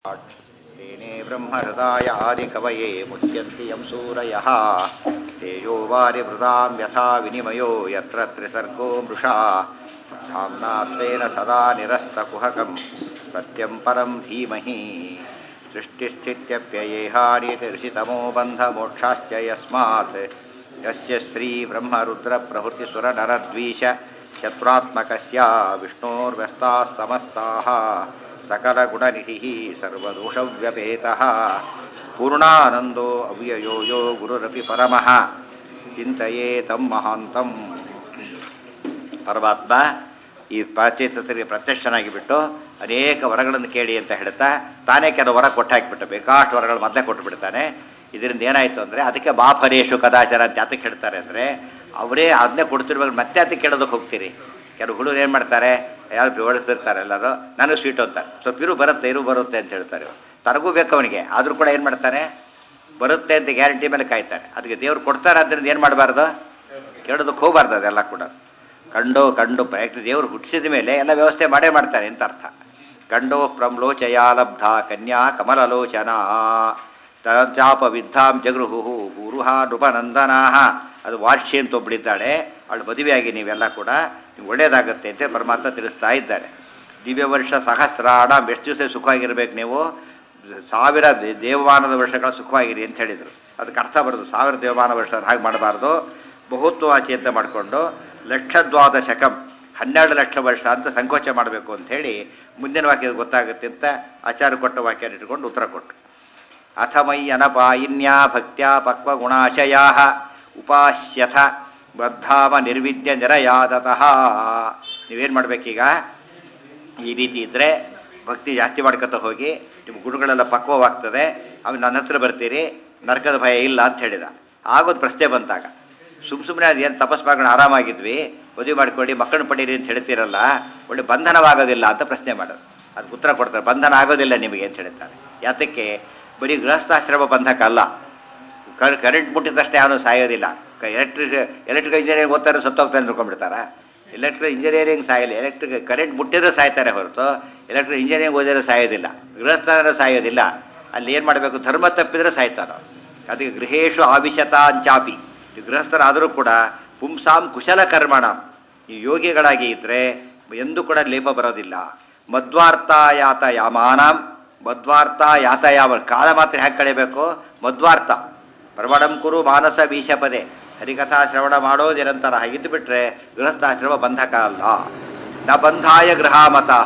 तेने ब्रह्महृदाय आदिकवये मुह्यन्ति यं सूरयः तेजो वारिभृतां यथा विनिमयो यत्र त्रिसर्गो मृषा धाम्ना स्वेन सदा निरस्तकुहकं सत्यं परं धीमहि सृष्टिस्थित्यप्ययेहानितिर्षितमो बन्धमोक्षाश्च यस्मात् यस्य श्रीब्रह्मरुद्रप्रभृतिसुरनरद्वीष शत्रुत्मकस्य विष्णोर्व्यस्ताः समस्ताः सकलगुणनिधिः सर्वदोषव्यपेतः पूर्णानन्दो अव्ययो यो गुरुरपि परमः ಚಿಂತೆಯೇ ತಮ್ಮ ಮಹಾಂತಂ ಪರಮಾತ್ಮ ಈ ಪ್ರಾಚೇತರಿಗೆ ಪ್ರತ್ಯಕ್ಷನಾಗಿ ಬಿಟ್ಟು ಅನೇಕ ವರಗಳನ್ನು ಕೇಳಿ ಅಂತ ಹೇಳ್ತಾ ತಾನೇ ಕೆಲವು ವರ ಕೊಟ್ಟು ಹಾಕಿಬಿಟ್ಟು ಬೇಕಾಷ್ಟು ವರಗಳು ಮೊದಲೇ ಕೊಟ್ಟು ಬಿಡ್ತಾನೆ ಇದರಿಂದ ಏನಾಯಿತು ಅಂದರೆ ಅದಕ್ಕೆ ಬಾಫರೇಶು ಕದಾಚಾರ ಅಂತ ಯಾತಕ್ಕೆ ಹೇಳ್ತಾರೆ ಅಂದರೆ ಅವರೇ ಅದನ್ನೇ ಕೊಡ್ತಿರ್ಬೇಕು ಮತ್ತೆ ಅದಕ್ಕೆ ಕೇಳೋದಕ್ಕೆ ಹೋಗ್ತೀರಿ ಕೆಲವು ಹುಡುಗರು ಏನು ಮಾಡ್ತಾರೆ ಯಾರು ಬೆಳೆಸ್ತಿರ್ತಾರೆ ಎಲ್ಲರೂ ನಾನು ಸ್ವೀಟ್ ಅಂತಾರೆ ಸ್ವಲ್ಪ ಇರು ಬರುತ್ತೆ ಇರು ಬರುತ್ತೆ ಅಂತ ಹೇಳ್ತಾರೆ ತನಗೂ ಬೇಕು ಅವನಿಗೆ ಆದರೂ ಕೂಡ ಏನು ಮಾಡ್ತಾನೆ ಬರುತ್ತೆ ಅಂತ ಗ್ಯಾರಂಟಿ ಮೇಲೆ ಕಾಯ್ತಾರೆ ಅದಕ್ಕೆ ದೇವ್ರು ಕೊಡ್ತಾರೆ ಅದರಿಂದ ಏನು ಮಾಡಬಾರ್ದು ಕೇಳೋದಕ್ಕೆ ಹೋಗಬಾರ್ದು ಅದೆಲ್ಲ ಕೂಡ ಕಂಡು ಕಂಡು ಪ್ರಯತ್ನ ದೇವರು ಹುಟ್ಟಿಸಿದ ಮೇಲೆ ಎಲ್ಲ ವ್ಯವಸ್ಥೆ ಮಾಡೇ ಮಾಡ್ತಾರೆ ಅಂತ ಅರ್ಥ ಕಂಡೋ ಪ್ರಮ್ಲೋಚಯ ಲಬ್ಧ ಕನ್ಯಾ ಕಮಲಲೋಚನಾ ಚಾಪ ವಿದ್ಧಾಂ ಜಗೃಹು ಗುರುಹ ನೃಪನಂದನಾಹ ಅದು ವಾರ್ಷಿ ಅಂತ ಒಬ್ಬಳಿದ್ದಾಳೆ ಅವಳು ಮದುವೆಯಾಗಿ ನೀವೆಲ್ಲ ಕೂಡ ನೀವು ಒಳ್ಳೇದಾಗುತ್ತೆ ಅಂತ ಪರಮಾತ್ಮ ತಿಳಿಸ್ತಾ ಇದ್ದಾರೆ ದಿವ್ಯ ವರ್ಷ ಸಹಸ್ರಾಣ ಎಷ್ಟು ದಿವಸ ಸುಖವಾಗಿರ್ಬೇಕು ನೀವು ಸಾವಿರ ದೇ- ದೇವಮಾನದ ವರ್ಷಗಳ ಸುಖವಾಗಿರಿ ಅಂತ ಹೇಳಿದರು ಅದಕ್ಕೆ ಅರ್ಥ ಬರೋದು ಸಾವಿರ ದೇವಮಾನ ವರ್ಷ ಹಾಗೆ ಮಾಡಬಾರ್ದು ಬಹುತ್ವಾಚಿ ಅಂತ ಮಾಡಿಕೊಂಡು ಲಕ್ಷ ದ್ವಾದಶಕಂ ಹನ್ನೆರಡು ಲಕ್ಷ ವರ್ಷ ಅಂತ ಸಂಕೋಚ ಮಾಡಬೇಕು ಅಂತ ಹೇಳಿ ಮುಂದಿನ ವಾಕ್ಯ ಗೊತ್ತಾಗುತ್ತೆ ಅಂತ ಆಚಾರ್ಯ ಕೊಟ್ಟ ವಾಕ್ಯ ಇಟ್ಕೊಂಡು ಉತ್ತರ ಕೊಟ್ಟರು ಅಥ ಮೈ ಅನಪಾಯಿನ್ಯ ಭಕ್ತ್ಯ ಪಕ್ವಗುಣಾಶಯಾ ಉಪಾಸ್ಯಥ ಬದ್ಧಾಮ ನಿರ್ವಿದ್ಯ ನಿರಯಾದತಃ ನೀವೇನು ಮಾಡಬೇಕೀಗ ಈ ರೀತಿ ಇದ್ದರೆ ಭಕ್ತಿ ಜಾಸ್ತಿ ಮಾಡ್ಕೊತ ಹೋಗಿ ನಿಮ್ಮ ಗುಣಗಳೆಲ್ಲ ಪಕ್ವವಾಗ್ತದೆ ಆಮೇಲೆ ನನ್ನ ಹತ್ರ ಬರ್ತೀರಿ ನರಕದ ಭಯ ಇಲ್ಲ ಅಂತ ಹೇಳಿದ ಆಗೋದು ಪ್ರಶ್ನೆ ಬಂತಾಗ ಸುಮ್ಮ ಸುಮ್ಮನೆ ಅದು ಏನು ತಪಸ್ ಮಾಡ್ಕೊಂಡು ಆರಾಮಾಗಿದ್ವಿ ಮದುವೆ ಮಾಡ್ಕೊಳ್ಳಿ ಮಕ್ಕಳನ್ನ ಪಡೀರಿ ಅಂತ ಹೇಳ್ತೀರಲ್ಲ ಒಳ್ಳೆ ಬಂಧನವಾಗೋದಿಲ್ಲ ಅಂತ ಪ್ರಶ್ನೆ ಮಾಡೋದು ಅದಕ್ಕೆ ಉತ್ತರ ಕೊಡ್ತಾರೆ ಬಂಧನ ಆಗೋದಿಲ್ಲ ನಿಮಗೆ ಅಂತ ಹೇಳ್ತಾರೆ ಯಾತಕ್ಕೆ ಬರೀ ಗೃಹಸ್ಥಾಶ್ರಮ ಬಂಧಕ ಅಲ್ಲ ಕರ್ ಕರೆಂಟ್ ಮುಟ್ಟಿದಷ್ಟೇ ಯಾರೂ ಸಾಯೋದಿಲ್ಲ ಎಲೆಕ್ಟ್ರಿಕ್ ಎಲೆಕ್ಟ್ರಿಕಲ್ ಇಂಜಿನಿಯರಿಂಗ್ ಓದ್ತಾರೆ ಸತ್ತೋಗ್ತಾರೆ ಅನ್ಕೊಂಡ್ಬಿಡ್ತಾರ ಎಲೆಕ್ಟ್ರಿಕಲ್ ಇಂಜಿನಿಯರಿಂಗ್ ಸಾಯಿಲ್ಲ ಎಲೆಕ್ಟ್ರಿಕ್ ಕರೆಂಟ್ ಮುಟ್ಟಿದ್ರೆ ಸಾಯ್ತಾರೆ ಹೊರತು ಎಲೆಕ್ಟ್ರಿಕ್ ಇಂಜಿನಿಯರಿಂಗ್ ಓದಿದ್ರೆ ಸಾಯೋದಿಲ್ಲ ಗೃಹಸ್ಥಾನ ಸಾಯೋದಿಲ್ಲ ಅಲ್ಲಿ ಏನು ಮಾಡಬೇಕು ಧರ್ಮ ತಪ್ಪಿದ್ರೆ ಸಾಯ್ತಾನೋ ಅದಕ್ಕೆ ಗೃಹೇಶು ಆವಿಶತ ಅಂಚಾಪಿ ಈ ಗೃಹಸ್ಥರಾದರೂ ಕೂಡ ಪುಂಸಾಂ ಕುಶಲ ಕರ್ಮಣ ಈ ಯೋಗಿಗಳಾಗಿ ಇದ್ದರೆ ಎಂದೂ ಕೂಡ ಲೇಪ ಬರೋದಿಲ್ಲ ಮಧ್ವಾರ್ತಾಯಾತ ಯಾಮಾನಾಂ ಮಧ್ವಾರ್ಥ ಯಾತಯಾವ ಕಾಲ ಮಾತ್ರ ಹ್ಯಾಕೆ ಕಳಿಬೇಕು ಮಧ್ವಾರ್ಥ ಪ್ರವಣಂ ಕುರು ಮಾನಸ ಬೀಶಪದೆ ಹರಿಕಥಾ ಶ್ರವಣ ಮಾಡೋ ನಿರಂತರ ಹಾಗಿದ್ದು ಬಿಟ್ರೆ ಗೃಹಸ್ಥಾಶ್ರಮ ಬಂಧಕ ಅಲ್ಲ ನ ಬಂಧಾಯ ಗೃಹ ಮತಾಹ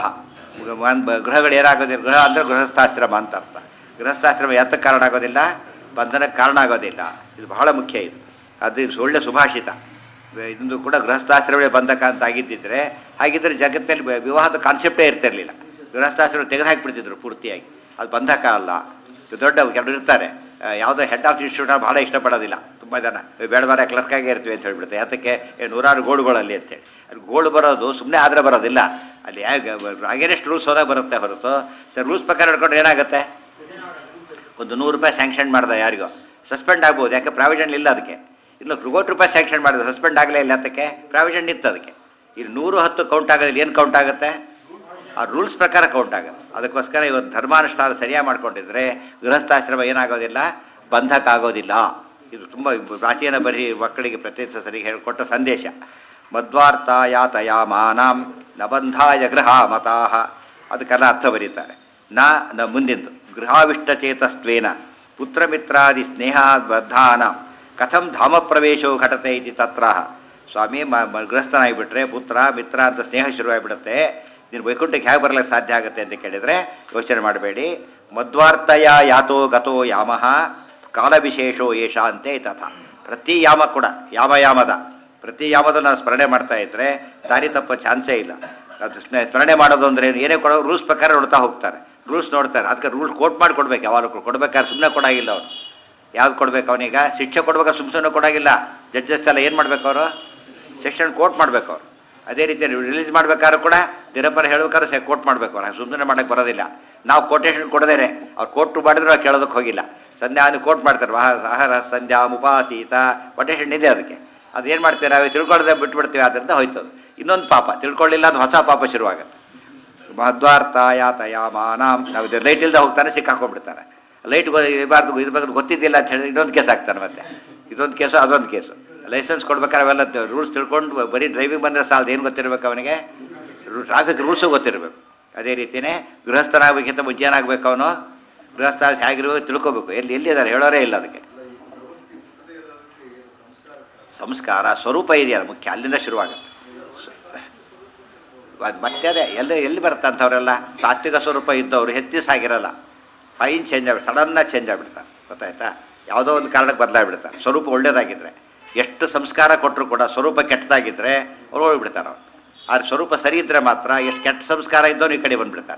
ಗೃಹಗಳು ಏನಾಗೋದಿಲ್ಲ ಗೃಹ ಅಂದರೆ ಗೃಹಸ್ಥಾಶ್ರಮ ಅಂತ ಅರ್ಥ ಗೃಹಸ್ಥಾಶ್ರಮ ಯಾತಕ್ಕೆ ಕಾರಣ ಆಗೋದಿಲ್ಲ ಬಂಧನಕ್ಕೆ ಕಾರಣ ಆಗೋದಿಲ್ಲ ಇದು ಬಹಳ ಮುಖ್ಯ ಇದು ಅದು ಒಳ್ಳೆ ಸುಭಾಷಿತ ಇದೊಂದು ಕೂಡ ಗೃಹಸ್ಥಾಶ್ರಮವೇ ಬಂಧಕ ಅಂತ ಆಗಿದ್ದಿದ್ರೆ ಹಾಗಿದ್ರೆ ಜಗತ್ತಲ್ಲಿ ವ- ವಿವಾಹದ ಕಾನ್ಸೆಪ್ಟೇ ಇರ್ತಿರ್ಲಿಲ್ಲ ಗೃಹಸ್ಥಾಶ್ರಮ ತೆಗೆದು ಹಾಕಿಬಿಡ್ತಿದ್ರು ಪೂರ್ತಿಯಾಗಿ ಅದು ಬಂಧಕ ಅಲ್ಲ ಇದು ದೊಡ್ಡ ಕೆಲವರು ಇರ್ತಾರೆ ಆ, ಯಾವುದೋ ಹೆಡ್ ಆಫ್ ಇನ್ಸ್ಟಿಟ್ಯೂಟ್ ಭಾಳ ಇಷ್ಟಪಡೋದಿಲ್ಲ ತುಂಬ ಜನ ಏ, ಬೇಡ ಬೇಡ ಕ್ಲರ್ಕಾಗೇ ಇರ್ತೀವಿ ಅಂತ ಹೇಳ್ಬಿಡುತ್ತೆ ಯಾತಕ್ಕೆ ಏ, ನೂರಾರು ಗೋಳುಗಳಲ್ಲಿ ಅಂತೇಳಿ ಅಲ್ಲಿ ಗೋಳು ಬರೋದು ಸುಮ್ಮನೆ ಆದರೆ ಬರೋದಿಲ್ಲ ಅಲ್ಲಿ ಅಗೇನೆಸ್ಟ್ ರೂಲ್ಸ್ ಹೋದಾಗ ಬರುತ್ತೆ ಹೊರತು ಸರ್ ರೂಲ್ಸ್ ಪ್ರಕಾರ ಹಿಡ್ಕೊಂಡ್ರೆ ಏನಾಗುತ್ತೆ ಒಂದು ನೂರು ರೂಪಾಯಿ ಸ್ಯಾಂಕ್ಷನ್ ಮಾಡ್ದೆ ಯಾರಿಗೋ ಸಸ್ಪೆಂಡ್ ಆಗ್ಬೋದು ಯಾಕೆ ಪ್ರಾವಿಷನ್ ಇಲ್ಲ ಅದಕ್ಕೆ ಇನ್ನು ಕೋಟಿ ರೂಪಾಯಿ ಸ್ಯಾಂಕ್ಷನ್ ಮಾಡಿದೆ ಸಸ್ಪೆಂಡ್ ಆಗಲೇ ಇಲ್ಲ ಅದಕ್ಕೆ ಪ್ರಾವಿಷನ್ ಇತ್ತು ಅದಕ್ಕೆ ಇಲ್ಲಿ ನೂರು ಹತ್ತು ಕೌಂಟ್ ಆಗೋದಿಲ್ಲ ಏನು ಕೌಂಟ್ ಆಗುತ್ತೆ ಆ ರೂಲ್ಸ್ ಪ್ರಕಾರ ಕೌಂಟ್ ಆಗುತ್ತೆ ಅದಕ್ಕೋಸ್ಕರ ಇವತ್ತು ಧರ್ಮಾನುಷ್ಠಾನ ಸರಿಯಾಗಿ ಮಾಡ್ಕೊಂಡಿದ್ರೆ ಗೃಹಸ್ಥಾಶ್ರಮ ಏನಾಗೋದಿಲ್ಲ ಬಂಧಕ ಆಗೋದಿಲ್ಲ ಇದು ತುಂಬ ಪ್ರಾಚೀನ ಬರೀ ಮಕ್ಕಳಿಗೆ ಪ್ರತ್ಯೇಕ ಸರಿ ಹೇಳಿಕೊಟ್ಟ ಸಂದೇಶ ಮಧ್ವಾರ್ಥ ಯಾತಯಾಮಾನಾಂ ನ ಬಂಧಾಯ ಗೃಹ ಮತಾಹ ಅದಕ್ಕೆಲ್ಲ ಅರ್ಥ ಬರೀತಾರೆ ನ ನ ಮುಂದಿಂದು ಗೃಹಾವಿಷ್ಟಚೇತಸ್ತ್ವೇನ ಪುತ್ರಮಿತ್ರಾದಿ ಸ್ನೇಹ ಬದ್ಧಾನ ಕಥಂ ಧಾಮ ಪ್ರವೇಶೋ ಘಟತೆ ಇತಿ ತತ್ರ ಸ್ವಾಮಿ ಮ ಮ- ಗೃಹಸ್ಥನಾಗಿಬಿಟ್ರೆ ಪುತ್ರ ಮಿತ್ರ ಅಂತ ಸ್ನೇಹ ಶುರುವಾಗಿಬಿಡುತ್ತೆ ನೀನು ವೈಕುಂಠಕ್ಕೆ ಹೇಗೆ ಬರಲಿಕ್ಕೆ ಸಾಧ್ಯ ಆಗುತ್ತೆ ಅಂತ ಕೇಳಿದರೆ ಯೋಚನೆ ಮಾಡಬೇಡಿ ಮಧ್ವಾರ್ಥಯ ಯಾತೋ ಗತೋ ಯಾಮಃ ಕಾಲವಿಶೇಷೋ ಏಷ ಅಂತೆ ತಥಾ ಪ್ರತಿ ಯಾಮ ಕೂಡ ಯಾಮ ಯಾಮದ ಪ್ರತಿ ಯಾಮದ ನಾವು ಸ್ಮರಣೆ ಮಾಡ್ತಾ ಇದ್ರೆ ದಾರಿ ತಪ್ಪೋ ಚಾನ್ಸೇ ಇಲ್ಲ ಅದು ಸ್ನ- ಸ್ಮರಣೆ ಮಾಡೋದು ಅಂದ್ರೆ ಏನು? ಏನೇ ಕೊಡೋ ರೂಲ್ಸ್ ಪ್ರಕಾರ ನೋಡ್ತಾ ಹೋಗ್ತಾರೆ ರೂಲ್ಸ್ ನೋಡ್ತಾರೆ ಅದಕ್ಕೆ ರೂಲ್ ಕೋಟ್ ಮಾಡಿ ಕೊಡ್ಬೇಕು ಯಾವಾಗಲೂ ಕೊಡ್ಬೇಕಾದ್ರೆ ಸುಮ್ಮನೆ ಕೊಡಾಗಿಲ್ಲ ಅವರು ಯಾವ್ದು ಕೊಡ್ಬೇಕು ಅವನೀಗ ಶಿಕ್ಷೆ ಕೊಡ್ಬೇಕಾದ್ರೆ ಸುಮ್ಮ ಸುಮ್ಮನೆ ಕೊಡಾಗಿಲ್ಲ ಜಡ್ಜಸ್ ಎಲ್ಲ ಏನು ಮಾಡ್ಬೇಕು ಅವರು ಸೆಕ್ಷನ್ ಕೋಟ್ ಮಾಡ್ಬೇಕು ಅವರು ಅದೇ ರೀತಿ ರಿಲೀಸ್ ಮಾಡ್ಬೇಕಾದ್ರೂ ಕೂಡ ದಿನಪರ ಹೇಳ್ಬೇಕಾದ್ರೆ ಸೆ ಕೋಟ್ ಮಾಡ್ಬೇಕು ಅವ್ರು ಸುಮ್ಮನೆ ಮಾಡಕ್ಕೆ ಬರೋದಿಲ್ಲ ನಾವು ಕೋಟೇಶನ್ ಕೊಡದೇನೆ ಅವ್ರು ಕೋಟ್ ಮಾಡಿದ್ರು ನಾವು ಕೇಳೋದಕ್ಕೆ ಹೋಗಿಲ್ಲ ಸಂಧ್ಯಾ ಅದು ಕೋಟ್ ಮಾಡ್ತಾರೆ ವಾಹ ಆಹಾರ ಸಂಧ್ಯಾ ಮುಪಾಸೀತ ಕೊಟೇಶನ್ ಇದೆ ಅದಕ್ಕೆ ಅದೇನು ಮಾಡ್ತೀವಿ ನಾವು ತಿಳ್ಕೊಳ್ಳದೆ ಬಿಟ್ಬಿಡ್ತೀವಿ ಆದ್ದರಿಂದ ಹೋಯ್ತದು ಇನ್ನೊಂದು ಪಾಪ ತಿಳ್ಕೊಳ್ಳಿಲ್ಲ ಅದು ಹೊಸ ಪಾಪ ಶುರುವಾಗುತ್ತೆ ಮಹದ್ವಾರ್ತಾಯಾತಯಾಮಾನಾಂ ನಾವು ಲೈಟ್ ಇಲ್ಲದೆ ಹೋಗ್ತಾನೆ ಸಿಕ್ಕಾಕೊಂಡ್ಬಿಡ್ತಾನೆ ಲೈಟ್ ಇರಬಾರ್ದು ಇರ್ಬೇಕು ಗೊತ್ತಿದ್ದಿಲ್ಲ ಅಂತ ಹೇಳಿದ್ರೆ ಇನ್ನೊಂದು ಕೇಸ್ ಆಗ್ತಾನೆ ಮತ್ತೆ ಇದೊಂದು ಕೇಸು ಅದೊಂದು ಕೇಸು ಲೈಸೆನ್ಸ್ ಕೊಡ್ಬೇಕಾದ್ರೆ ಅವೆಲ್ಲ ರೂಲ್ಸ್ ತಿಳ್ಕೊಂಡು ಬರೀ ಡ್ರೈವಿಂಗ್ ಬಂದರೆ ಸಾಲದು ಏನು ಗೊತ್ತಿರ್ಬೇಕು ಅವನಿಗೆ ಟ್ರಾಫಿಕ್ ರೂಲ್ಸು ಗೊತ್ತಿರಬೇಕು ಅದೇ ರೀತಿಯೇ ಗೃಹಸ್ಥನಾಗಬೇಕಿಂತ ಮುಂಚೆನಾಗಬೇಕು ಅವನು ಗೃಹಸ್ಥ ಹೇಗಿರ್ಬೇಕು ತಿಳ್ಕೊಬೇಕು ಎಲ್ಲಿ ಎಲ್ಲಿದ್ದಾರೆ ಹೇಳೋರೇ ಇಲ್ಲ ಅದಕ್ಕೆ ಸಂಸ್ಕಾರ ಸ್ವರೂಪ ಇದೆಯಲ್ಲ ಮುಖ್ಯ ಅಲ್ಲಿಂದ ಶುರುವಾಗುತ್ತೆ ಅದು ಮತ್ತೆ ಅದೇ ಎಲ್ಲಿ ಎಲ್ಲಿ ಬರುತ್ತೆ ಅಂಥವರೆಲ್ಲ ಸಾತ್ವಿಕ ಸ್ವರೂಪ ಇದ್ದವರು ಹೆಚ್ಚಿಸ್ ಆಗಿರಲ್ಲ ಫೈನ್ ಚೇಂಜ್ ಆಗ್ಬಿಟ್ಟು ಸಡನ್ನಾಗಿ ಚೇಂಜ್ ಆಗಿಬಿಡ್ತಾರೆ ಗೊತ್ತಾಯ್ತಾ ಯಾವುದೋ ಒಂದು ಕಾರಣಕ್ಕೆ ಬದಲಾಗ್ಬಿಡ್ತಾರೆ ಸ್ವರೂಪ ಒಳ್ಳೇದಾಗಿದ್ದರೆ ಎಷ್ಟು ಸಂಸ್ಕಾರ ಕೊಟ್ಟರು ಕೂಡ ಸ್ವರೂಪ ಕೆಟ್ಟದಾಗಿದ್ದರೆ ಅವ್ರು ಹೋಗ್ಬಿಡ್ತಾರೆ ಅವ್ರು ಆದ್ರೆ ಸ್ವರೂಪ ಸರಿ ಇದ್ದರೆ ಮಾತ್ರ ಎಷ್ಟು ಕೆಟ್ಟ ಸಂಸ್ಕಾರ ಇದ್ದವನು ಈ ಕಡೆ ಬಂದ್ಬಿಡ್ತಾರೆ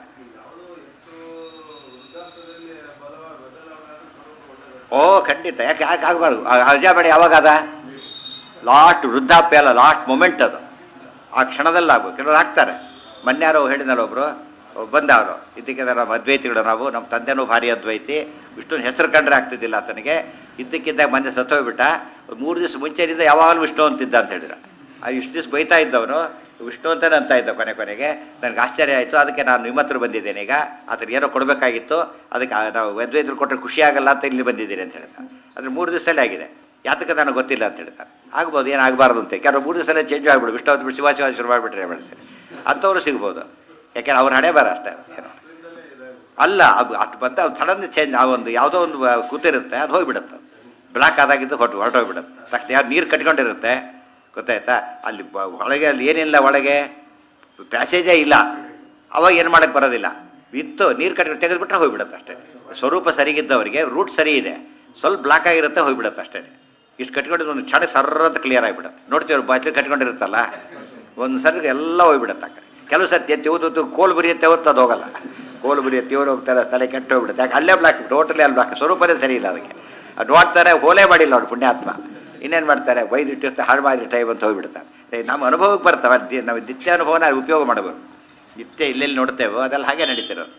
ಓ ಖಂಡಿತ ಯಾಕೆ ಯಾಕೆ ಆಗಬಾರ್ದು ಅಜಾಬಡಿ ಯಾವಾಗ ಅದ ಲಾಸ್ಟ್ ವೃದ್ಧಾಪ್ಯ ಅಲ್ಲ ಲಾಸ್ಟ್ ಮೊಮೆಂಟ್ ಅದು ಆ ಕ್ಷಣದಲ್ಲಿ ಆಗ್ಬೇಕು ಕೆಲವರು ಆಗ್ತಾರೆ ಮೊನ್ಯಾರೋ ಹೇಳಿದ್ನಲ್ಲ ಒಬ್ರು ಬಂದ ಅವರು ಇದ್ದಕ್ಕಿದ್ದ ನಮ್ಮ ಅದ್ವೈತಿಗಳು ನಾವು ನಮ್ಮ ತಂದೆನೂ ಭಾರಿ ಅದ್ವೈತಿ ವಿಷ್ಣುನ ಹೆಸರು ಕಂಡ್ರೆ ಆಗ್ತಿದ್ದಿಲ್ಲ ಆತನಿಗೆ ಇದ್ದಕ್ಕಿದ್ದಾಗ ಮಂದೆ ಸತ್ತೋಗ್ಬಿಟ್ಟ ಮೂರು ದಿವಸ ಮುಂಚೆನಿಂದ ಯಾವಾಗಲೂ ವಿಷ್ಣು ಅಂತಿದ್ದ ಅಂತ ಹೇಳಿದ್ರು ಆ ಇಷ್ಟು ದಿವಸ ಬೈತಾ ಇದ್ದವನು ವಿಷ್ಣು ಅಂತಾನೆ ಅಂತ ಇದ್ದ ಕೊನೆ ಕೊನೆಗೆ ನನಗೆ ಆಶ್ಚರ್ಯ ಆಯಿತು ಅದಕ್ಕೆ ನಾನು ನಿಮ್ಮ ಹತ್ರ ಬಂದಿದ್ದೇನೆ ಈಗ ಆತನಿಗೆ ಏನೋ ಕೊಡಬೇಕಾಗಿತ್ತು ಅದಕ್ಕೆ ಆ ನಾವು ಅದ್ವೈತರು ಕೊಟ್ಟರೆ ಖುಷಿ ಆಗಲ್ಲ ಅಂತ ಇಲ್ಲಿ ಬಂದಿದ್ದೀನಿ ಅಂತ ಹೇಳ್ತಾನೆ ಅದ್ರ ಮೂರು ದಿವಸದಲ್ಲಿ ಆಗಿದೆ ಯಾತಕ್ಕೆ ನನಗೆ ಗೊತ್ತಿಲ್ಲ ಅಂತ ಹೇಳ್ತಾರೆ ಆಗ್ಬೋದು ಏನಾಗಬಾರ್ದು ಅಂತ ಕೆಲವು ಮೂರು ದಿವಸ ಚೇಂಜ್ ಆಗ್ಬಿಡು ವಿಷ್ಣು ಬಿಟ್ಟು ಶಿವ ಶಿವ ಶುರು ಮಾಡಿಬಿಟ್ರೆ ಹೇಳ್ತಾರೆ ಅಂಥವ್ರು ಸಿಗ್ಬೋದು ಯಾಕೆಂದ್ರೆ ಅವ್ರ ಹಣೆ ಬರ ಅಷ್ಟೇ ಏನೋ ಅಲ್ಲ ಅದು ಅಷ್ಟು ಬಂದ ಸಡನ್ ಚೇಂಜ್ ಆ ಒಂದು ಯಾವುದೋ ಒಂದು ಕೂತಿರುತ್ತೆ ಅದು ಹೋಗಿಬಿಡುತ್ತೆ ಬ್ಲಾಕ್ ಆದಾಗಿದ್ದು ಹೊಟ್ಟು ಹೊರಟೋಗ್ಬಿಡುತ್ತೆ ತಕ್ಷಣ ಯಾರು ನೀರು ಕಟ್ಕೊಂಡಿರುತ್ತೆ ಗೊತ್ತಾಯ್ತಾ ಅಲ್ಲಿ ಬ- ಒಳಗೆ ಅಲ್ಲಿ ಏನಿಲ್ಲ ಒಳಗೆ ಪ್ಯಾಸೇಜೇ ಇಲ್ಲ ಅವಾಗ ಏನು ಮಾಡಕ್ಕೆ ಬರೋದಿಲ್ಲ ಇತ್ತು ನೀರು ಕಟ್ಕೊಂಡು ತೆಗೆದುಬಿಟ್ರೆ ಹೋಗ್ಬಿಡುತ್ತೆ ಅಷ್ಟೇ ಸ್ವರೂಪ ಸರಿಗಿದ್ದವರಿಗೆ ರೂಟ್ ಸರಿ ಇದೆ ಸ್ವಲ್ಪ ಬ್ಲಾಕ್ ಆಗಿರುತ್ತೆ ಹೋಗ್ಬಿಡುತ್ತೆ ಅಷ್ಟೇ ಇಷ್ಟು ಕಟ್ಕೊಂಡಿದ್ದು ಒಂದು ಕ್ಷಣ ಸರ್ರ ಅಂತ ಕ್ಲಿಯರ್ ಆಗಿಬಿಡುತ್ತೆ ನೋಡ್ತೀವಿ ಬಾಚಿ ಕಟ್ಕೊಂಡಿರುತ್ತಲ್ಲ ಒಂದು ಸರಿ ಎಲ್ಲ ಹೋಗ್ಬಿಡುತ್ತೆ ಆ ಕಡೆ ಕೆಲವು ಸರ್ತಿ ಎತ್ತಿ ಓದು ಕೋಲು ಬುರಿ ಎತ್ತಿ ಹೊತ್ತು ಅದು ಹೋಗಲ್ಲ ಕೋಲು ಬುರಿ ಎತ್ತಿ ಅವ್ರು ಹೋಗ್ತಾರೆ ತಲೆ ಕೆಟ್ಟು ಹೋಗ್ಬಿಡುತ್ತೆ ಯಾಕೆ ಅಲ್ಲೇ ಬ್ಲಾಕ್ ಟೋಟಲಿ ಅಲ್ಲಿ ಬ್ಲಾಕ್ ಸ್ವರೂಪನೇ ಸರಿ ಇಲ್ಲ ಅದಕ್ಕೆ ಅದು ನೋಡ್ತಾರೆ ಹೋಲೇ ಮಾಡಿಲ್ಲ ಅವ್ರು ಪುಣ್ಯಾತ್ಮ ಇನ್ನೇನು ಮಾಡ್ತಾರೆ ಬೈದಿಟ್ಟಿರ್ತಾರೆ ಹಾಳು ಮಾಡಿ ಟೈಮ್ ಅಂತ ಹೋಗ್ಬಿಡ್ತಾರೆ ಏ, ನಮ್ಮ ಅನುಭವಕ್ಕೆ ಬರ್ತಾವೆ ಅದ್ ನಾವು ನಿತ್ಯ ಅನುಭವನ ಉಪಯೋಗ ಮಾಡಬೇಕು ನಿತ್ಯ ಎಲ್ಲೆಲ್ಲಿ ನೋಡ್ತೇವೋ ಅದೆಲ್ಲ ಹಾಗೆ ನಡೀತಿರೋದು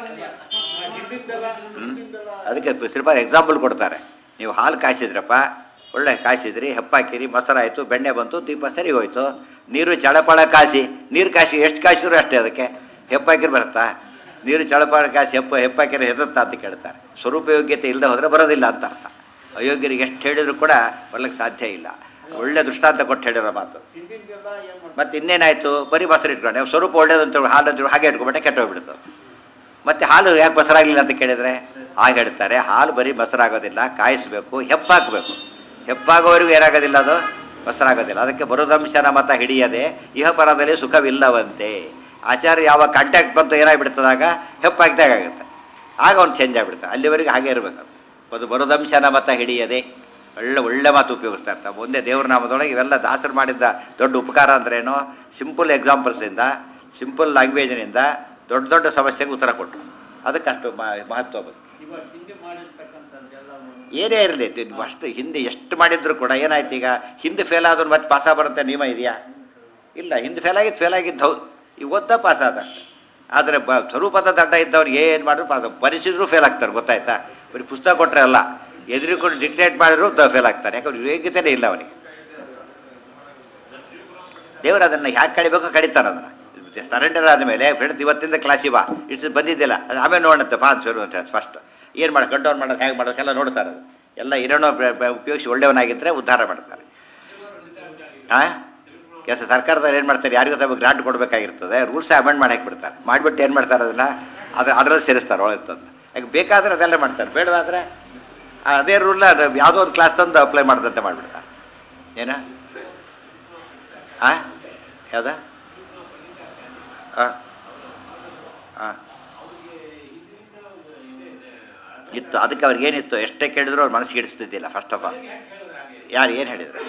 ಹ್ಮ್? ಅದಕ್ಕೆ ಶ್ರೀಪಾದ ಎಕ್ಸಾಂಪಲ್ ಕೊಡ್ತಾರೆ ನೀವು ಹಾಲು ಕಾಯಿಸಿದ್ರಪ್ಪ ಒಳ್ಳೆ ಕಾಯಿಸಿದ್ರಿ ಹೆಪ್ಪಾಕಿರಿ ಮೊಸರಾಯಿತು ಬೆಣ್ಣೆ ಬಂತು ದೀಪ ಸರಿ ಹೋಯ್ತು ನೀರು ಚಳಪಳ ಕಾಸಿ ನೀರು ಕಾಸಿ ಎಷ್ಟು ಕಾಯಿಸಿದ್ರು ಅಷ್ಟೇ ಅದಕ್ಕೆ ಹೆಪ್ಪಾಕಿರಿ ಬರುತ್ತಾ ನೀರು ಚಳಪಳ ಕಾಸಿ ಹೆಪ್ಪ ಹೆಪ್ಪಾಕಿರಿ ಹೆದತ್ತಾ ಅಂತ ಕೇಳ್ತಾರೆ ಸ್ವರೂಪ ಯೋಗ್ಯತೆ ಇಲ್ಲದೆ ಹೋದರೆ ಬರೋದಿಲ್ಲ ಅಂತ ಅರ್ಥ ಅಯೋಗ್ಯರಿಗೆ ಎಷ್ಟು ಹೇಳಿದ್ರು ಕೂಡ ಬರ್ಲಿಕ್ಕೆ ಸಾಧ್ಯ ಇಲ್ಲ ಒಳ್ಳೆ ದೃಷ್ಟಾಂತ ಕೊಟ್ಟು ಹೇಳಿರೋ ಮಾತು ಮತ್ತೆ ಇನ್ನೇನಾಯ್ತು ಬರೀ ಮೊಸರು ಇಟ್ಕೊಂಡೆ ಸ್ವರೂಪ ಒಳ್ಳೇದು ಅಂತ ಹೇಳಿ ಹಾಲು ಅಂತ ಹೇಳಿ ಹಾಗೆ ಇಟ್ಕೊಂಡ್ಬಿಟ್ಟೆ ಕೆಟ್ಟೋಗ್ಬಿಡ್ತು ಮತ್ತೆ ಹಾಲು ಯಾಕೆ ಮೊಸರಾಗಲಿಲ್ಲ ಅಂತ ಕೇಳಿದ್ರೆ ಆಗ ಹೇಳ್ತಾರೆ ಹಾಲು ಬರೀ ಮೊಸರಾಗೋದಿಲ್ಲ ಕಾಯಿಸಬೇಕು ಹೆಪ್ಪಾಕಬೇಕು ಹೆಪ್ಪಾಗೋವರೆಗೂ ಏನಾಗೋದಿಲ್ಲ ಅದು ಮೊಸರಾಗೋದಿಲ್ಲ ಅದಕ್ಕೆ ಬರುದಂಶನ ಮತ ಹಿಡಿಯದೆ ಇಹಪರದಲ್ಲಿ ಸುಖವಿಲ್ಲವಂತೆ ಆಚಾರ್ಯ ಯಾವ ಕಾಂಟ್ಯಾಕ್ಟ್ ಬಂತು ಏನಾಗ್ಬಿಡ್ತದಾಗ ಹೆಪ್ಪಾಗ್ದಾಗ ಆಗುತ್ತೆ ಆಗ ಅವ್ನು ಚೇಂಜ್ ಆಗಿಬಿಡ್ತಾನೆ ಅಲ್ಲಿವರೆಗೆ ಹಾಗೆ ಇರಬೇಕು ಅದು ಬರುದಂಶನ ಮತ ಹಿಡಿಯದೆ ಒಳ್ಳೆ ಒಳ್ಳೆ ಮಾತು ಉಪಯೋಗಿಸ್ತಾ ಇರ್ತಾರೆ ಮುಂದೆ ದೇವ್ರ ನಾಮದೊಳಗೆ ಇವೆಲ್ಲ ದಾಸರು ಮಾಡಿದ್ದ ದೊಡ್ಡ ಉಪಕಾರ ಅಂದ್ರೇನು ಸಿಂಪಲ್ ಎಕ್ಸಾಂಪಲ್ಸಿಂದ ಸಿಂಪಲ್ ಲ್ಯಾಂಗ್ವೇಜ್ನಿಂದ ದೊಡ್ಡ ದೊಡ್ಡ ಸಮಸ್ಯೆಗೆ ಉತ್ತರ ಕೊಟ್ಟರು ಅದಕ್ಕೆ ಅಷ್ಟು ಮ- ಮಹತ್ವ ಬಂತು ಇವಾಗ ಹಿಂದೆ ಮಾಡಿರ್ತಕ್ಕಂಥದ್ದೆಲ್ಲ ಏನೇ ಇರಲಿ ಅಷ್ಟು ಹಿಂದೆ ಎಷ್ಟು ಮಾಡಿದ್ರು ಕೂಡ ಏನಾಯ್ತು ಈಗ ಹಿಂದೆ ಫೇಲ್ ಆದ್ರು ಮತ್ತೆ ಪಾಸ ಬರುತ್ತೆ ನಿಯಮ ಇದೆಯಾ ಇಲ್ಲ ಹಿಂದೆ ಫೇಲ್ ಆಗಿದ್ದು ಫೇಲ್ ಆಗಿದ್ದು ಹೌದು ಈಗ ಓದ್ತಾ ಪಾಸ್ ಆದ ಅಷ್ಟೇ ಆದರೆ ಬ ಸ್ವರೂಪದ ದಡ್ಡ ಇದ್ದವ್ರು ಏನು ಮಾಡಿದ್ರು ಪಾಸ್ ಬರೆಸಿದ್ರು ಫೇಲ್ ಆಗ್ತಾರೆ ಗೊತ್ತಾಯ್ತಾ ಬರೀ ಪುಸ್ತಕ ಕೊಟ್ಟರೆ ಅಲ್ಲ ಎದುರಿಕೊಂಡು ಡಿಕ್ಟೇಟ್ ಮಾಡಿದ್ರು ಫೇಲ್ ಆಗ್ತಾರೆ ಯಾಕಂದ್ರೆ ಯೋಗ್ಯತೆನೇ ಇಲ್ಲ ಅವನಿಗೆ ದೇವರು ಅದನ್ನು ಹ್ಯಾಕೆ ಕಡಿಬೇಕೋ ಕಡಿತಾನೆ ಅದನ್ನು ಸರೆಂಡರ್ ಆದಮೇಲೆ ಫ್ರೆಂಡ್ಸ್ ಇವತ್ತಿಂದ ಕ್ಲಾಸಿಗೆ ಬಾ ಇಷ್ಟು ಬಂದಿದ್ದಿಲ್ಲ ಅದು ಆಮೇಲೆ ನೋಡಂತೆ ಬಾ ಅಂತ ಶುರು ಅಂತ ಫಸ್ಟ್ ಏನು ಮಾಡೋದು ಕಂಟ್ರೋಲ್ ಮಾಡೋದು ಹೇಗೆ ಮಾಡೋದಕ್ಕೆಲ್ಲ ನೋಡ್ತಾರೆ ಅದು ಎಲ್ಲ ಏನೇನೋ ಬ- ಬ- ಉಪಯೋಗಿಸಿ ಒಳ್ಳೆಯವನಾಗಿದ್ದರೆ ಉದ್ಧಾರ ಮಾಡ್ತಾರೆ ಹಾಂ ಕೆಲಸ ಸರ್ಕಾರದವ್ರು ಏನು ಮಾಡ್ತಾರೆ ಯಾರಿಗೂ ತಮ್ಮ ಗ್ರಾಂಟ್ ಕೊಡಬೇಕಾಗಿರ್ತದೆ ರೂಲ್ಸ್ ಅಮೆಂಡ್ ಮಾಡಿ ಹಾಕ್ಬಿಡ್ತಾರೆ ಮಾಡಿಬಿಟ್ಟು ಏನು ಮಾಡ್ತಾರೆ ಅದನ್ನು ಅದು ಅದರಲ್ಲಿ ಸೇರಿಸ್ತಾರೆ ಒಳಗೆ ತಂದು ಯಾಕೆ ಬೇಕಾದ್ರೆ ಅದೆಲ್ಲ ಮಾಡ್ತಾರೆ ಬೇಡವಾದ್ರೆ ಅದೇ ರೂಲ್ ಯಾವುದೋ ಒಂದು ಕ್ಲಾಸ್ ತಂದು ಅಪ್ಲೈ ಮಾಡ್ದಂತೆ ಮಾಡಿಬಿಡ್ತಾರೆ ಏನ ಹಾಂ ಯಾವ್ದ ಹಾಂ ಹಾಂ ಇತ್ತು ಅದಕ್ಕೆ ಅವ್ರಿಗೆ ಏನಿತ್ತು ಎಷ್ಟೇ ಕೇಳಿದ್ರು ಅವ್ರ ಮನಸ್ಸಿಗೆ ಇಡಿಸ್ತಿದ್ದಿಲ್ಲ ಫಸ್ಟ್ ಆಫ್ ಆಲ್ ಯಾರು ಏನು ಹೇಳಿದರು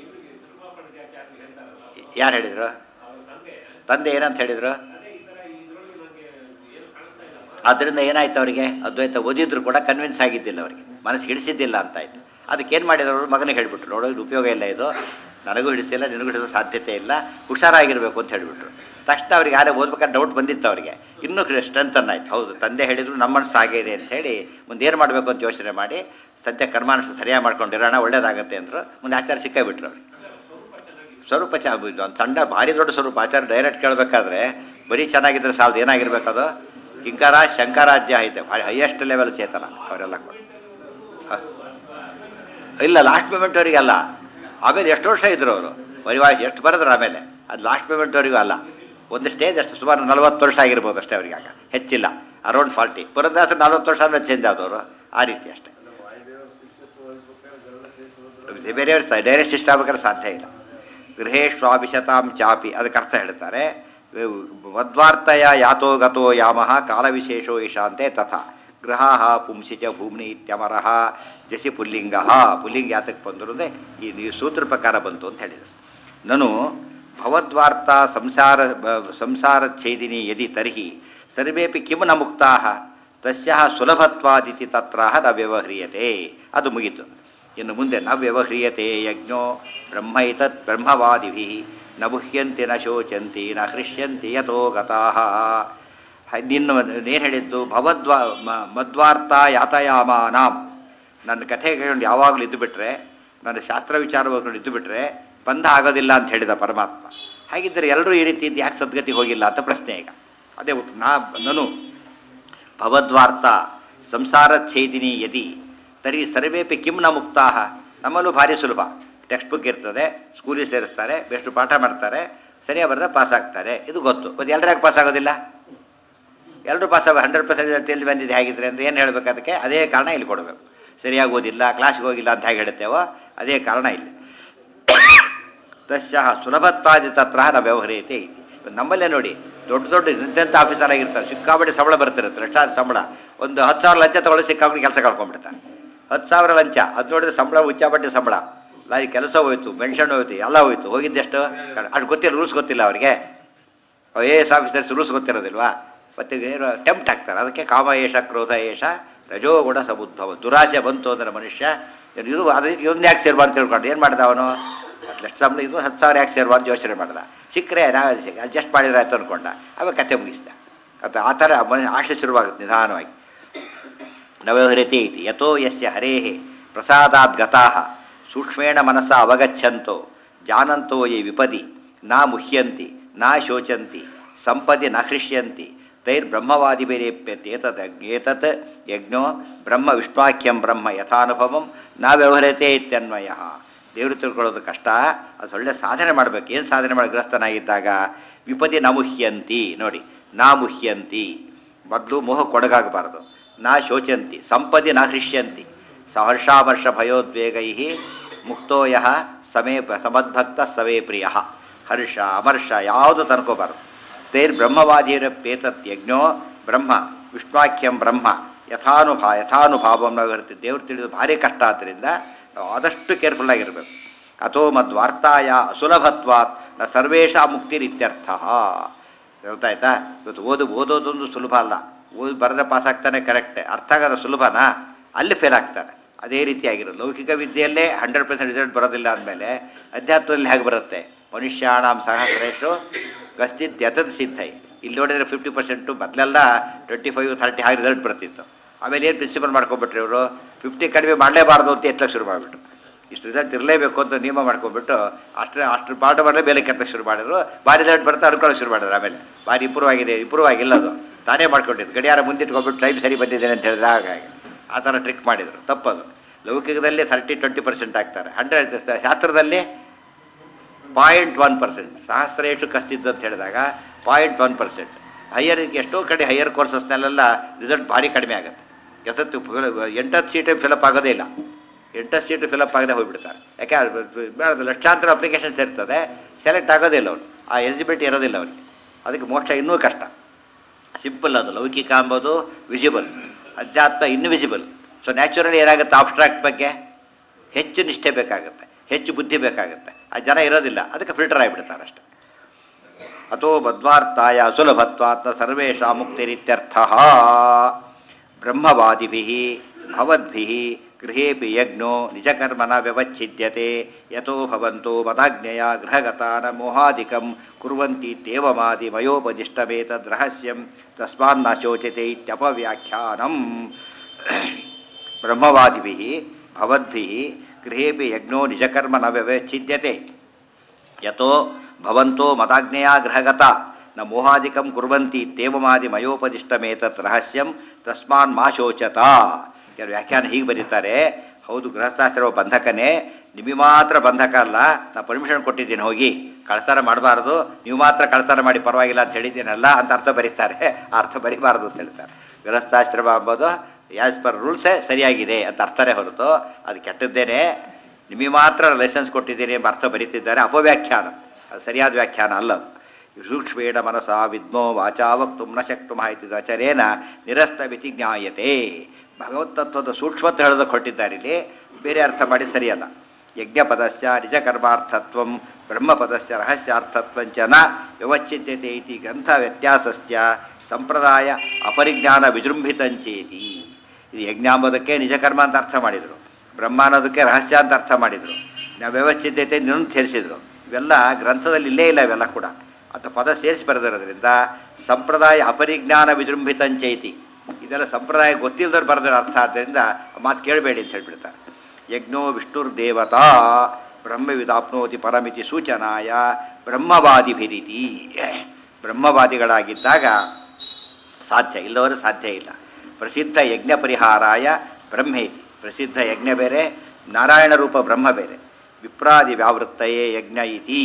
ಯಾರು ಹೇಳಿದರು ತಂದೆ ಏನಂತ ಹೇಳಿದರು ಆದ್ದರಿಂದ ಏನಾಯ್ತು ಅವರಿಗೆ ಅದ್ವೈತ ಓದಿದ್ರು ಕೂಡ ಕನ್ವಿನ್ಸ್ ಆಗಿದ್ದಿಲ್ಲ ಅವರಿಗೆ ಮನಸ್ಸಿಗೆ ಹಿಡಿಸಿದ್ದಿಲ್ಲ ಅಂತ ಆಯ್ತು ಅದಕ್ಕೆ ಏನು ಮಾಡಿದ್ರು ಮಗನಿಗೆ ಹೇಳಿಬಿಟ್ರು ನೋಡೋ ಇದು ಉಪಯೋಗ ಇಲ್ಲ ಇದು ನನಗೂ ಹಿಡಿಸಿಲ್ಲ ನಿನಗೂ ಹಿಡಿಸೋ ಸಾಧ್ಯತೆ ಇಲ್ಲ ಹುಷಾರಾಗಿರಬೇಕು ಅಂತ ಹೇಳಿಬಿಟ್ರು ತಕ್ಷಣ ಅವ್ರಿಗೆ ಆದ್ರೆ ಓದ್ಬೇಕಾದ್ರೆ ಡೌಟ್ ಬಂದಿತ್ತು ಅವರಿಗೆ ಇನ್ನೂ ಸ್ಟ್ರೆಂತ್ ಆಯ್ತು ಹೌದು ತಂದೆ ಹೇಳಿದ್ರು ನಮ್ಮ ಮನಸ್ಸು ಹಾಗೆ ಇದೆ ಅಂತ ಹೇಳಿ ಮುಂದೆ ಏನು ಮಾಡಬೇಕು ಅಂತ ಯೋಚನೆ ಮಾಡಿ ಸದ್ಯ ಕರ್ಮಾನುಷ್ಠ ಸರಿಯಾಗಿ ಮಾಡ್ಕೊಂಡಿರೋಣ ಒಳ್ಳೇದಾಗತ್ತೆ ಅಂದರು ಮುಂದೆ ಆಚಾರ ಸಿಕ್ಕಾಬಿಟ್ರು ಅವ್ರಿಗೆ ಸ್ವರೂಪ ಚ ಒಂದು ಸಣ್ಣ ಭಾರಿ ದೊಡ್ಡ ಸ್ವರೂಪ ಆಚಾರ ಡೈರೆಕ್ಟ್ ಕೇಳಬೇಕಾದ್ರೆ ಬರೀ ಚೆನ್ನಾಗಿದ್ರೆ ಸಾಲದು ಏನಾಗಿರ್ಬೇಕದು ಕಿಂಕರ ಶಂಕರಾಧ್ಯ ಐತೆ ಭಾರಿ ಹೈಯೆಸ್ಟ್ ಲೆವೆಲ್ ಚೇತನ ಅವರೆಲ್ಲ ಕೂಡ ಹ. ಇಲ್ಲ ಲಾಸ್ಟ್ ಪೇಮೆಂಟ್ವರೆಗೆ ಅಲ್ಲ ಆಮೇಲೆ ಎಷ್ಟು ವರ್ಷ ಇದ್ರು ಅವರು ವರಿವಾಸ ಎಷ್ಟು ಬರೆದ್ರು ಆಮೇಲೆ ಅದು ಲಾಸ್ಟ್ ಪೇಮೆಂಟ್ವರೆಗೂ ಅಲ್ಲ ಒಂದು ಸ್ಟೇಜ್ ಅಷ್ಟು ಸುಮಾರು ನಲವತ್ತು ವರ್ಷ ಆಗಿರ್ಬೋದು ಅಷ್ಟೇ ಅವ್ರಿಗೆ ಆಗ ಹೆಚ್ಚಿಲ್ಲ ಅರೌಂಡ್ ಫಾರ್ಟಿ ಪುರಂದಾಸ ನಲ್ವತ್ತು ವರ್ಷ ಆದ್ಮೇಲೆ ಚೇಂಜ್ ಆದವರು ಆ ರೀತಿ ಅಷ್ಟೇ ಬೇರೆಯವ್ರ ಡೈರೆಕ್ಟ್ ಶಿಷ್ಟ ಆಗ್ಬೇಕಾದ್ರೆ ಸಾಧ್ಯ ಇಲ್ಲ ಗೃಹೇ ಶ್ವಾಭಿಶತಾಂ ಚಾಪಿ ಅದಕ್ಕೆ ಅರ್ಥ ಹೇಳ್ತಾರೆ ಮದ್ವಾರ್ತಯ ಯಾತೋ ಗತೋ ಯಾಮಃ ಕಾಲವಿಶೇಷೋ ಈಶಾಂತೆ ತಥಾ ಗೃಹ ಪುಂಸಿ ಚ ಭೂಮ್ನಿ ಇತ್ಯಮರಃ ಜಸಿ ಪುಲ್ಲಿಂಗ ಪುಲ್ಲಿಂಗ ಯಾತಕ್ಕೆ ಬಂದರು ಅಂದರೆ ಈ ನೀವು ಸೂತ್ರ ಪ್ರಕಾರ ಬಂತು ಅಂತ ಹೇಳಿದರು ನಾನು ಭವದ್ವಾರ್ತ ಸಂಸಾರ ಬ- ಸಂಸಾರ ಛೇದಿನಿ ಯದಿ ತರ್ಹಿ ಸರ್ವೇಪಿ ಕಿಂ ನ ಮುಕ್ತಾ ತಸ್ಯ ಸುಲಭತ್ವಾದಿತಿ ತತ್ರ ನ ವ್ಯವಹ್ರಿಯತೆ ಅದು ಮುಗೀತು ಇನ್ನು ಮುಂದೆ ನ ವ್ಯವಹ್ರಿಯತೆ ಯಜ್ಞೋ ಬ್ರಹ್ಮ ಇತತ್ ಬ್ರಹ್ಮವಾದಿಭಿ ನ ಮುಹ್ಯಂತಿ ನ ಶೋಚಂತಿ ನ ಹೃಷ್ಯಂತಿ ಯಥೋ ಗತಾಃ ನಿನ್ನ ಏನು ಹೇಳಿದ್ದು ಭವದ್ವಾ ಮ- ಮದ್ವಾರ್ಥ ಯಾತಯಾಮಾನಾಂ ನನ್ನ ಕಥೆ ಕೇಳ್ಕೊಂಡು ಯಾವಾಗಲೂ ಇದ್ದು ಬಿಟ್ರೆ ನನ್ನ ಶಾಸ್ತ್ರ ವಿಚಾರ ಹೋಗ್ಕೊಂಡು ಇದ್ದು ಬಿಟ್ರೆ ಬಂಧ ಆಗೋದಿಲ್ಲ ಅಂತ ಹೇಳಿದ ಪರಮಾತ್ಮ ಹಾಗಿದ್ದರೆ ಎಲ್ಲರೂ ಈ ರೀತಿ ಇದ್ದು ಯಾಕೆ ಸದ್ಗತಿ ಹೋಗಿಲ್ಲ ಅಂತ ಪ್ರಶ್ನೆ ಈಗ ಅದೇ ಉತ್- ನಾ ನಾನು ಭವದ್ವಾರ್ಥ ಸಂಸಾರ ಛೇದಿನಿ ಯದಿ ತರಿ ಸರ್ವೇಪಿ ಕಿಂ ನ ಮುಕ್ತಾ ನಮ್ಮಲ್ಲೂ ಭಾರಿ ಸುಲಭ ಟೆಕ್ಸ್ಟ್ ಬುಕ್ ಇರ್ತದೆ ಸ್ಕೂಲಿಗೆ ಸೇರಿಸ್ತಾರೆ ಬೆಸ್ಟ್ ಪಾಠ ಮಾಡ್ತಾರೆ ಸರಿಯಾಗಿ ಬರೆದ ಪಾಸ್ ಆಗ್ತಾರೆ ಇದು ಗೊತ್ತು ಮತ್ತು ಎಲ್ಲರಾಗ ಪಾಸ್ ಆಗೋದಿಲ್ಲ ಎಲ್ಲರೂ ಪಾಸ್ ಆಗ ಹಂಡ್ರೆಡ್ ಪರ್ಸೆಂಟ್ ಎಲ್ಲಿ ಬಂದಿದೆ ಹೇಗಿದ್ರೆ ಅಂತ ಏನು ಹೇಳಬೇಕು ಅದಕ್ಕೆ ಅದೇ ಕಾರಣ ಇಲ್ಲಿ ಕೊಡಬೇಕು ಸರಿಯಾಗಿ ಓದಿಲ್ಲ ಕ್ಲಾಸ್ಗೆ ಹೋಗಿಲ್ಲ ಅಂತ ಹೇಗೆ ಹೇಳ್ತೇವೋ ಅದೇ ಕಾರಣ ಇಲ್ಲಿ ತಸ್ಯ ಸುಲಭತ್ವಾದಿ ತತ್ರ ನ ವ್ಯವಹರಿಯತೆ ಐತಿ ನಮ್ಮಲ್ಲೇ ನೋಡಿ ದೊಡ್ಡ ದೊಡ್ಡ ನಿಂತೆಂಥ ಆಫೀಸರ್ ಆಗಿರ್ತಾರೆ ಸಿಕ್ಕಾಪಟ್ಟೆ ಸಂಬಳ ಬರ್ತಿರುತ್ತೆ ಲಕ್ಷಾಂತರ ಸಂಬಳ ಒಂದು ಹತ್ತು ಸಾವಿರ ಲಂಚ ತಗೊಳ್ಳಿ ಸಿಕ್ಕಾಪಟ್ಟೆ ಕೆಲಸ ಕಳ್ಕೊಂಡ್ಬಿಡ್ತಾರೆ ಹತ್ತು ಸಾವಿರ ಲಂಚ ಅದು ನೋಡಿದ್ರೆ ಸಂಬಳ ಉಚ್ಚಾಪಟ್ಟೆ ಸಂಬಳ ಲಾ ಈ ಕೆಲಸ ಹೋಯ್ತು ಮೆನ್ಷನ್ ಹೋಯ್ತು ಎಲ್ಲ ಹೋಯ್ತು ಹೋಗಿದ್ದೆಷ್ಟು ಅದು ಗೊತ್ತಿಲ್ಲ ರೂಲ್ಸ್ ಗೊತ್ತಿಲ್ಲ ಅವರಿಗೆ I A S officers rules ಗೊತ್ತಿರೋದಿಲ್ವಾ ಮತ್ತೆ ಏನು ಟೆಂಪ್ಟ್ ಆಗ್ತಾರೆ ಅದಕ್ಕೆ ಕಾಮ ಏಷ ಕ್ರೋಧ ಏಷ ರಜೋಗುಣ ಸಮುದ್ಭವ ದುರಾಸೆ ಬಂತು ಅಂದ್ರೆ ಮನುಷ್ಯ ಏನು ಇದು ಅದೇ ರೀತಿ ಇದೊಂದು ಯಾಕೆ ಸೇರ್ಬಾರ್ದು ತಿಳ್ಕೊಂಡು ಏನು ಮಾಡ್ದ ಅವನು ಹತ್ತು ಲಕ್ಷ ಸಂಬಳ ಇದು ಹತ್ತು ಸಾವಿರ ಯಾಕೆ ಸೇರ್ಬಾರ್ದು ಯೋಚನೆ ಮಾಡ್ದ ಸಿಕ್ಕರೆ ನಾವು ಅಡ್ಜಸ್ಟ್ ಮಾಡಿದ್ರೆ ಆಯ್ತು ಅನ್ಕೊಂಡ ಆವಾಗ ಕತೆ ಮುಗಿಸ್ದ ಅದು ಆ ಥರ ಮನೆ ಆಶೆ ಶುರುವಾಗುತ್ತೆ ನಿಧಾನವಾಗಿ ನವ್ಯವಹೃತಿ ಇತಿ ಯಥೋ ಯಸ್ಯ ಹರೇಃ ಪ್ರಸಾದಾತ್ ಗತಾಃ ಸೂಕ್ಷ್ಮೇಣ ಮನಸ್ಸ ಅವಗಚ್ಚಂತೋ ಜಾನಂತೋ ಯೇ ವಿಪದಿ ನಾ ಮುಹ್ಯಂತಿ ನಾ ಶೋಚಂತಿ ಸಂಪದಿ ನ ಹೃಷ್ಯಂತಿ ತೈರ್ಬ್ರಹ್ಮವಾದಿಭಿರೇಪ್ಯತೆ ಏತದ್ ಏತತ್ ಯಜ್ಞೋ ಬ್ರಹ್ಮ ವಿಷ್ಣಾಖ್ಯಂ ಬ್ರಹ್ಮ ಯಥಾನುಭವಂ ನಾ ವ್ಯವಹರತೆ ಇತ್ಯನ್ವಯ ದೇವರು ತಿಳ್ಕೊಳ್ಳೋದು ಕಷ್ಟ ಅದು ಒಳ್ಳೆ ಸಾಧನೆ ಮಾಡಬೇಕು ಏನು ಸಾಧನೆ ಮಾಡಿ ಗ್ರಸ್ತನಾಗಿದ್ದಾಗ ವಿಪದಿ ನ ಮುಹ್ಯಂತಿ ನೋಡಿ ನಾ ಮುಹ್ಯಂತಿ ಮೊದಲು ಮೋಹಕ್ಕೊಡಗಾಗಬಾರದು ನಾ ಶೋಚಂತಿ ಸಂಪದಿ ನ ಹೃಷ್ಯಂತಿ ಸಹರ್ಷಾಮರ್ಷ ಭಯೋದ್ವೇಗೈ ಮುಕ್ತೋ ಯಃ ಸಮೇ ಸಮದ್ಭಕ್ತ ಸವೇ ಪ್ರಿಯ ಹರ್ಷ ಅಮರ್ಷ ಯಾವುದು ತನ್ಕೋಬಾರದು ತೈರ್ ಬ್ರಹ್ಮವಾದಿರಪ್ಪೇತತ್ ಯಜ್ಞೋ ಬ್ರಹ್ಮ ವಿಷ್ಣಾಖ್ಯಂ ಬ್ರಹ್ಮ ಯಥಾನುಭಾ ಯಥಾನುಭಾವಂ ನಾವು ಇರ್ತೀವಿ ದೇವ್ರು ತಿಳಿದು ಭಾರಿ ಕಷ್ಟ ಆದ್ದರಿಂದ ನಾವು ಆದಷ್ಟು ಕೇರ್ಫುಲ್ ಆಗಿರಬೇಕು ಅಥೋ ಮದ್ವಾರ್ತಾಯ ಅಸುಲಭತ್ವಾತ್ ನ ಸರ್ವೇಷಾ ಮುಕ್ತಿರಿತ್ಯರ್ಥ ಗೊತ್ತಾಯ್ತಾ ಇವತ್ತು ಓದು ಓದೋದೊಂದು ಸುಲಭ ಅಲ್ಲ ಓದಿ ಬರೆದ್ರೆ ಪಾಸ್ ಆಗ್ತಾನೆ ಕರೆಕ್ಟೇ ಅರ್ಥ ಆಗೋದು ಸುಲಭನಾ ಅಲ್ಲಿ ಫೇಲ್ ಆಗ್ತಾನೆ ಅದೇ ರೀತಿಯಾಗಿರೋದು ಲೌಕಿಕ ವಿದ್ಯೆಯಲ್ಲೇ ಹಂಡ್ರೆಡ್ ಪರ್ಸೆಂಟ್ ರಿಸಲ್ಟ್ ಬರೋದಿಲ್ಲ ಅಂದಮೇಲೆ ಅಧ್ಯಾತ್ಮದಲ್ಲಿ ಹೇಗೆ ಬರುತ್ತೆ ಮನುಷ್ಯಾಣಾಂ ಸಹಸ್ರೇಶು ಗಶ್ಚಿತ್ ಯತದ್ ಸಿದ್ಧೈ ಇಲ್ಲಿ ನೋಡಿದರೆ ಫಿಫ್ಟಿ ಪರ್ಸೆಂಟು ಮೊದಲೆಲ್ಲ ಟ್ವೆಂಟಿ ಫೈವ್ ಥರ್ಟಿ ಹಾಗೆ ರಿಸಲ್ಟ್ ಬರ್ತಿತ್ತು ಆಮೇಲೆ ಏನು ಪ್ರಿನ್ಸಿಪಲ್ ಮಾಡ್ಕೊಂಬಿಟ್ರಿ ಇವರು ಫಿಫ್ಟಿ ಕಡಿಮೆ ಮಾಡಲೇಬಾರ್ದು ಅಂತ ಎತ್ತಕ್ಕೆ ಶುರು ಮಾಡಿಬಿಟ್ರು ಇಷ್ಟು ರಿಸಲ್ಟ್ ಇರಲೇಬೇಕು ಅಂತ ನಿಯಮ ಮಾಡ್ಕೊಂಡ್ಬಿಟ್ಟು ಅಷ್ಟು ಅಷ್ಟು ಪಾಠ ಮಾಡಲೇ ಬೇಲೆ ಕೆತ್ತಕ್ಕೆ ಶುರು ಮಾಡಿದ್ರು ಭಾರಿ ರಿಸಲ್ಟ್ ಬರ್ತಾ ಅನ್ಕೊಳ್ಳೋಕೆ ಶುರು ಮಾಡಿದ್ರು ಆಮೇಲೆ ಭಾರಿ ಇಂಪ್ರೂವ್ ಆಗಿದೆ ಇಂಪ್ರೂವ್ ಆಗಿಲ್ಲ ಅದು ತಾನೇ ಮಾಡ್ಕೊಂಡಿದ್ದು ಗಡಿಯಾರ ಮುಂದಿಟ್ಕೊಂಡ್ಬಿಟ್ಟು ಟೈಮ್ ಸರಿ ಬಂದಿದ್ದೇನೆ ಅಂತ ಹೇಳಿದ್ರೆ ಹಾಗಾಗಿ ಆ ಥರ ಟ್ರಿಕ್ ಮಾಡಿದರು ತಪ್ಪದು ಲೌಕಿಕದಲ್ಲಿ ಥರ್ಟಿ ಟ್ವೆಂಟಿ ಪರ್ಸೆಂಟ್ ಆಗ್ತಾರೆ ಹಂಡ್ರೆಡ್ ಶಾಸ್ತ್ರದಲ್ಲಿ ಪಾಯಿಂಟ್ ಒನ್ ಪರ್ಸೆಂಟ್ ಸಹಸ್ರೇಶು ಕಷ್ಟಿದ್ದು ಅಂತ ಹೇಳಿದಾಗ ಪಾಯಿಂಟ್ ಒನ್ ಪರ್ಸೆಂಟ್ ಹೈಯರ್ ಎಷ್ಟೋ ಕಡೆ ಹೈಯರ್ ಕೋರ್ಸಸ್ನಲ್ಲೆಲ್ಲ ರಿಸಲ್ಟ್ ಭಾರಿ ಕಡಿಮೆ ಆಗುತ್ತೆ ಎಷ್ಟೊತ್ತು ಎಂಟತ್ತು ಸೀಟೇ ಫಿಲಪ್ ಆಗೋದೇ ಇಲ್ಲ ಎಂಟತ್ತು ಸೀಟು ಫಿಲಪ್ ಆಗದೆ ಹೋಗ್ಬಿಡ್ತಾರೆ ಯಾಕೆ ಅದು ಲಕ್ಷಾಂತರ ಅಪ್ಲಿಕೇಶನ್ಸ್ ಇರ್ತದೆ ಸೆಲೆಕ್ಟ್ ಆಗೋದೇ ಇಲ್ಲ ಅವ್ರು ಆ ಎಲಿಜಿಬಿಲಿಟಿ ಇರೋದಿಲ್ಲ ಅವ್ರಿಗೆ ಅದಕ್ಕೆ ಮೋಕ್ಷ ಇನ್ನೂ ಕಷ್ಟ ಸಿಂಪಲ್ ಅದು ಲೌಕಿಕ ಅಂಬೋದು ವಿಸಿಬಲ್ ಅಧ್ಯಾತ್ಮ ಇನ್ವಿಸಿಬಲ್ ಸೊ ನ್ಯಾಚುರಲಿ ಏನಾಗುತ್ತೆ ಆಬ್ಸ್ಟ್ರಾಕ್ಟ್ ಬಗ್ಗೆ ಹೆಚ್ಚು ನಿಷ್ಠೆ ಬೇಕಾಗುತ್ತೆ ಹೆಚ್ಚು ಬುದ್ಧಿ ಬೇಕಾಗುತ್ತೆ ಆ ಜನ ಇರೋದಿಲ್ಲ ಅದಕ್ಕೆ ಫಿಲ್ಟರ್ ಆಗಿಬಿಡ್ತಾರೆ ಅಷ್ಟೆ ಅಥೋ ಮಧ್ವಾರ್ಥಾಯ ಸುಲಭತ್ವಾತ್ಮ ಸರ್ವೇಷಾ ಮುಕ್ತಿರಿತ್ಯರ್ಥ ಬ್ರಹ್ಮವಾದಿಭಿ ಭವದ್ಭಿ ಗೃಹೇಪಿ ಯಜ್ಞೋ ನಿಜಕರ್ಮನ ವ್ಯವಚ್ಛಿದ್ಯತೆ ಯಥೋ ಭವಂತೋ ಮದಾಜ್ಞೆಯ ಗೃಹಗತಾನ ಮೋಹಾದಿಕಂ ಕುರ್ವಂತಿ ತೇವಮಾದಿ ಮಯೋಪದಿಷ್ಟಮೇತದ್ ರಹಸ್ಯಂ ತಸ್ಮಾನ್ನ ಶೋಚತೆ ಇತ್ಯಪವ್ಯಾಖ್ಯಾನಂ ಬ್ರಹ್ಮವಾದಿಭಿ ಭವದ್ಭಿ ಗೃಹೇಪಿ ಯಜ್ಞೋ ನಿಜಕರ್ಮ ನ ವ್ಯವಚ್ಛಿದ್ಯತೆ ಯತೋ ಭವಂತೋ ಮದಾಗ್ನೇಯ ಗೃಹಗತ ನ ಮೋಹಾದಿಕಂ ಕುರ್ವಂತಿ ತೇವಮಾದಿ ಮಯೋಪದಿಷ್ಟಮೇತತ್ ರಹಸ್ಯಂ ತಸ್ಮಾನ್ ಮಾ ಶೋಚತ ಕೆಲವು ವ್ಯಾಖ್ಯಾನ ಹೀಗೆ ಬರೀತಾರೆ ಹೌದು ಗೃಹಸ್ಥಾಶ್ರಮ ಬಂಧಕನೇ ನಿಮಗೆ ಮಾತ್ರ ಬಂಧಕ ಅಲ್ಲ ನಾ ಪರ್ಮಿಷನ್ ಕೊಟ್ಟಿದ್ದೀನಿ ಹೋಗಿ ಕಳ್ತನ ಮಾಡಬಾರ್ದು ನೀವು ಮಾತ್ರ ಕಳ್ತನ ಮಾಡಿ ಪರವಾಗಿಲ್ಲ ಅಂತ ಹೇಳಿದ್ದೀನಲ್ಲ ಅಂತ ಅರ್ಥ ಬರೀತಾರೆ ಆ ಅರ್ಥ ಬರಿಬಾರ್ದು ಅಂತ ಹೇಳ್ತಾರೆ ಗೃಹಸ್ಥಾಶ್ರಮ ಎಂಬುದು ಆ್ಯಸ್ ಪರ್ ರೂಲ್ಸೇ ಸರಿಯಾಗಿದೆ ಅಂತ ಅರ್ಥನೇ ಹೊರತು ಅದು ಕೆಟ್ಟದ್ದೇನೆ ನಿಮಗೆ ಮಾತ್ರ ಲೈಸೆನ್ಸ್ ಕೊಟ್ಟಿದ್ದೀನಿ ಎಂಬ ಅರ್ಥ ಬರೀತಿದ್ದಾರೆ ಅಪವ್ಯಾಖ್ಯಾನ ಅದು ಸರಿಯಾದ ವ್ಯಾಖ್ಯಾನ ಅಲ್ಲ ಅದು ಸೂಕ್ಷ್ಮೇಣ ಮನಸ ವಿದ್ಮೋ ವಾಚಾ ವಕ್ತು ನ ಶಕ್ತು ಮಾಹಿತಿ ಆಚಾರ್ಯೇನ ನಿರಸ್ತಮಿತಿ ಜ್ಞಾಯತೆ ಭಗವತ್ತತ್ವದ ಸೂಕ್ಷ್ಮತ್ವ ಹೇಳೋದಕ್ಕೆ ಹೊರಟಿದ್ದಾರೆ ಇಲ್ಲಿ ಬೇರೆ ಅರ್ಥ ಮಾಡಿ ಸರಿಯಲ್ಲ ಯಜ್ಞಪದಸ್ಯ ನಿಜಕರ್ಮಾರ್ಥತ್ವಂ ಬ್ರಹ್ಮಪದಸ್ಯ ರಹಸ್ಯಾರ್ಥತ್ವಂಚ ನ ವ್ಯವಚ್ಚಿತ್ಯತೆ ಇತಿ ಗ್ರಂಥ ವ್ಯತ್ಯಾಸಸ್ಯ ಸಂಪ್ರದಾಯ ಅಪರಿಜ್ಞಾನ ವಿಜೃಂಭಿತಂಚೇತಿ ಇದು ಯಜ್ಞ ಅಂಬೋದಕ್ಕೆ ನಿಜಕರ್ಮ ಅಂತ ಅರ್ಥ ಮಾಡಿದರು ಬ್ರಹ್ಮ ಅನ್ನೋದಕ್ಕೆ ರಹಸ್ಯ ಅಂತ ಅರ್ಥ ಮಾಡಿದರು ನಾವು ವ್ಯವಸ್ಥಿತತೆ ಇನ್ನೊಂದು ಸೇರಿಸಿದರು ಇವೆಲ್ಲ ಗ್ರಂಥದಲ್ಲಿ ಇಲ್ಲೇ ಇಲ್ಲ ಇವೆಲ್ಲ ಕೂಡ ಅಂತ ಪದ ಸೇರಿಸಿ ಬರೆದಿರೋದ್ರಿಂದ ಸಂಪ್ರದಾಯ ಅಪರಿಜ್ಞಾನ ವಿಜೃಂಭಿತಂಚೈತಿ ಇದೆಲ್ಲ ಸಂಪ್ರದಾಯ ಗೊತ್ತಿಲ್ಲದವ್ರು ಬರೆದಿರೋ ಅರ್ಥ ಆದ್ದರಿಂದ ಆ ಮಾತು ಕೇಳಬೇಡಿ ಅಂತ ಹೇಳ್ಬಿಡ್ತಾರೆ ಯಜ್ಞೋ ವಿಷ್ಣುರ್ದೇವತಾ ಬ್ರಹ್ಮವಿದಾಪ್ನೋತಿ ಪರಮಿತಿ ಸೂಚನಾಯ ಬ್ರಹ್ಮವಾದಿಭಿರಿತಿ ಬ್ರಹ್ಮವಾದಿಗಳಾಗಿದ್ದಾಗ ಸಾಧ್ಯ ಇಲ್ಲವರು ಸಾಧ್ಯ ಇಲ್ಲ ಪ್ರಸಿದ್ಧ ಯಜ್ಞ ಪರಿಹಾರಾಯ ಬ್ರಹ್ಮೇತಿ ಪ್ರಸಿದ್ಧ ಯಜ್ಞ ಬೇರೆ ನಾರಾಯಣ ರೂಪ ಬ್ರಹ್ಮ ಬೇರೆ ವಿಪ್ರಾದಿ ವ್ಯಾವೃತ್ತಯೇ ಯಜ್ಞ ಇತಿ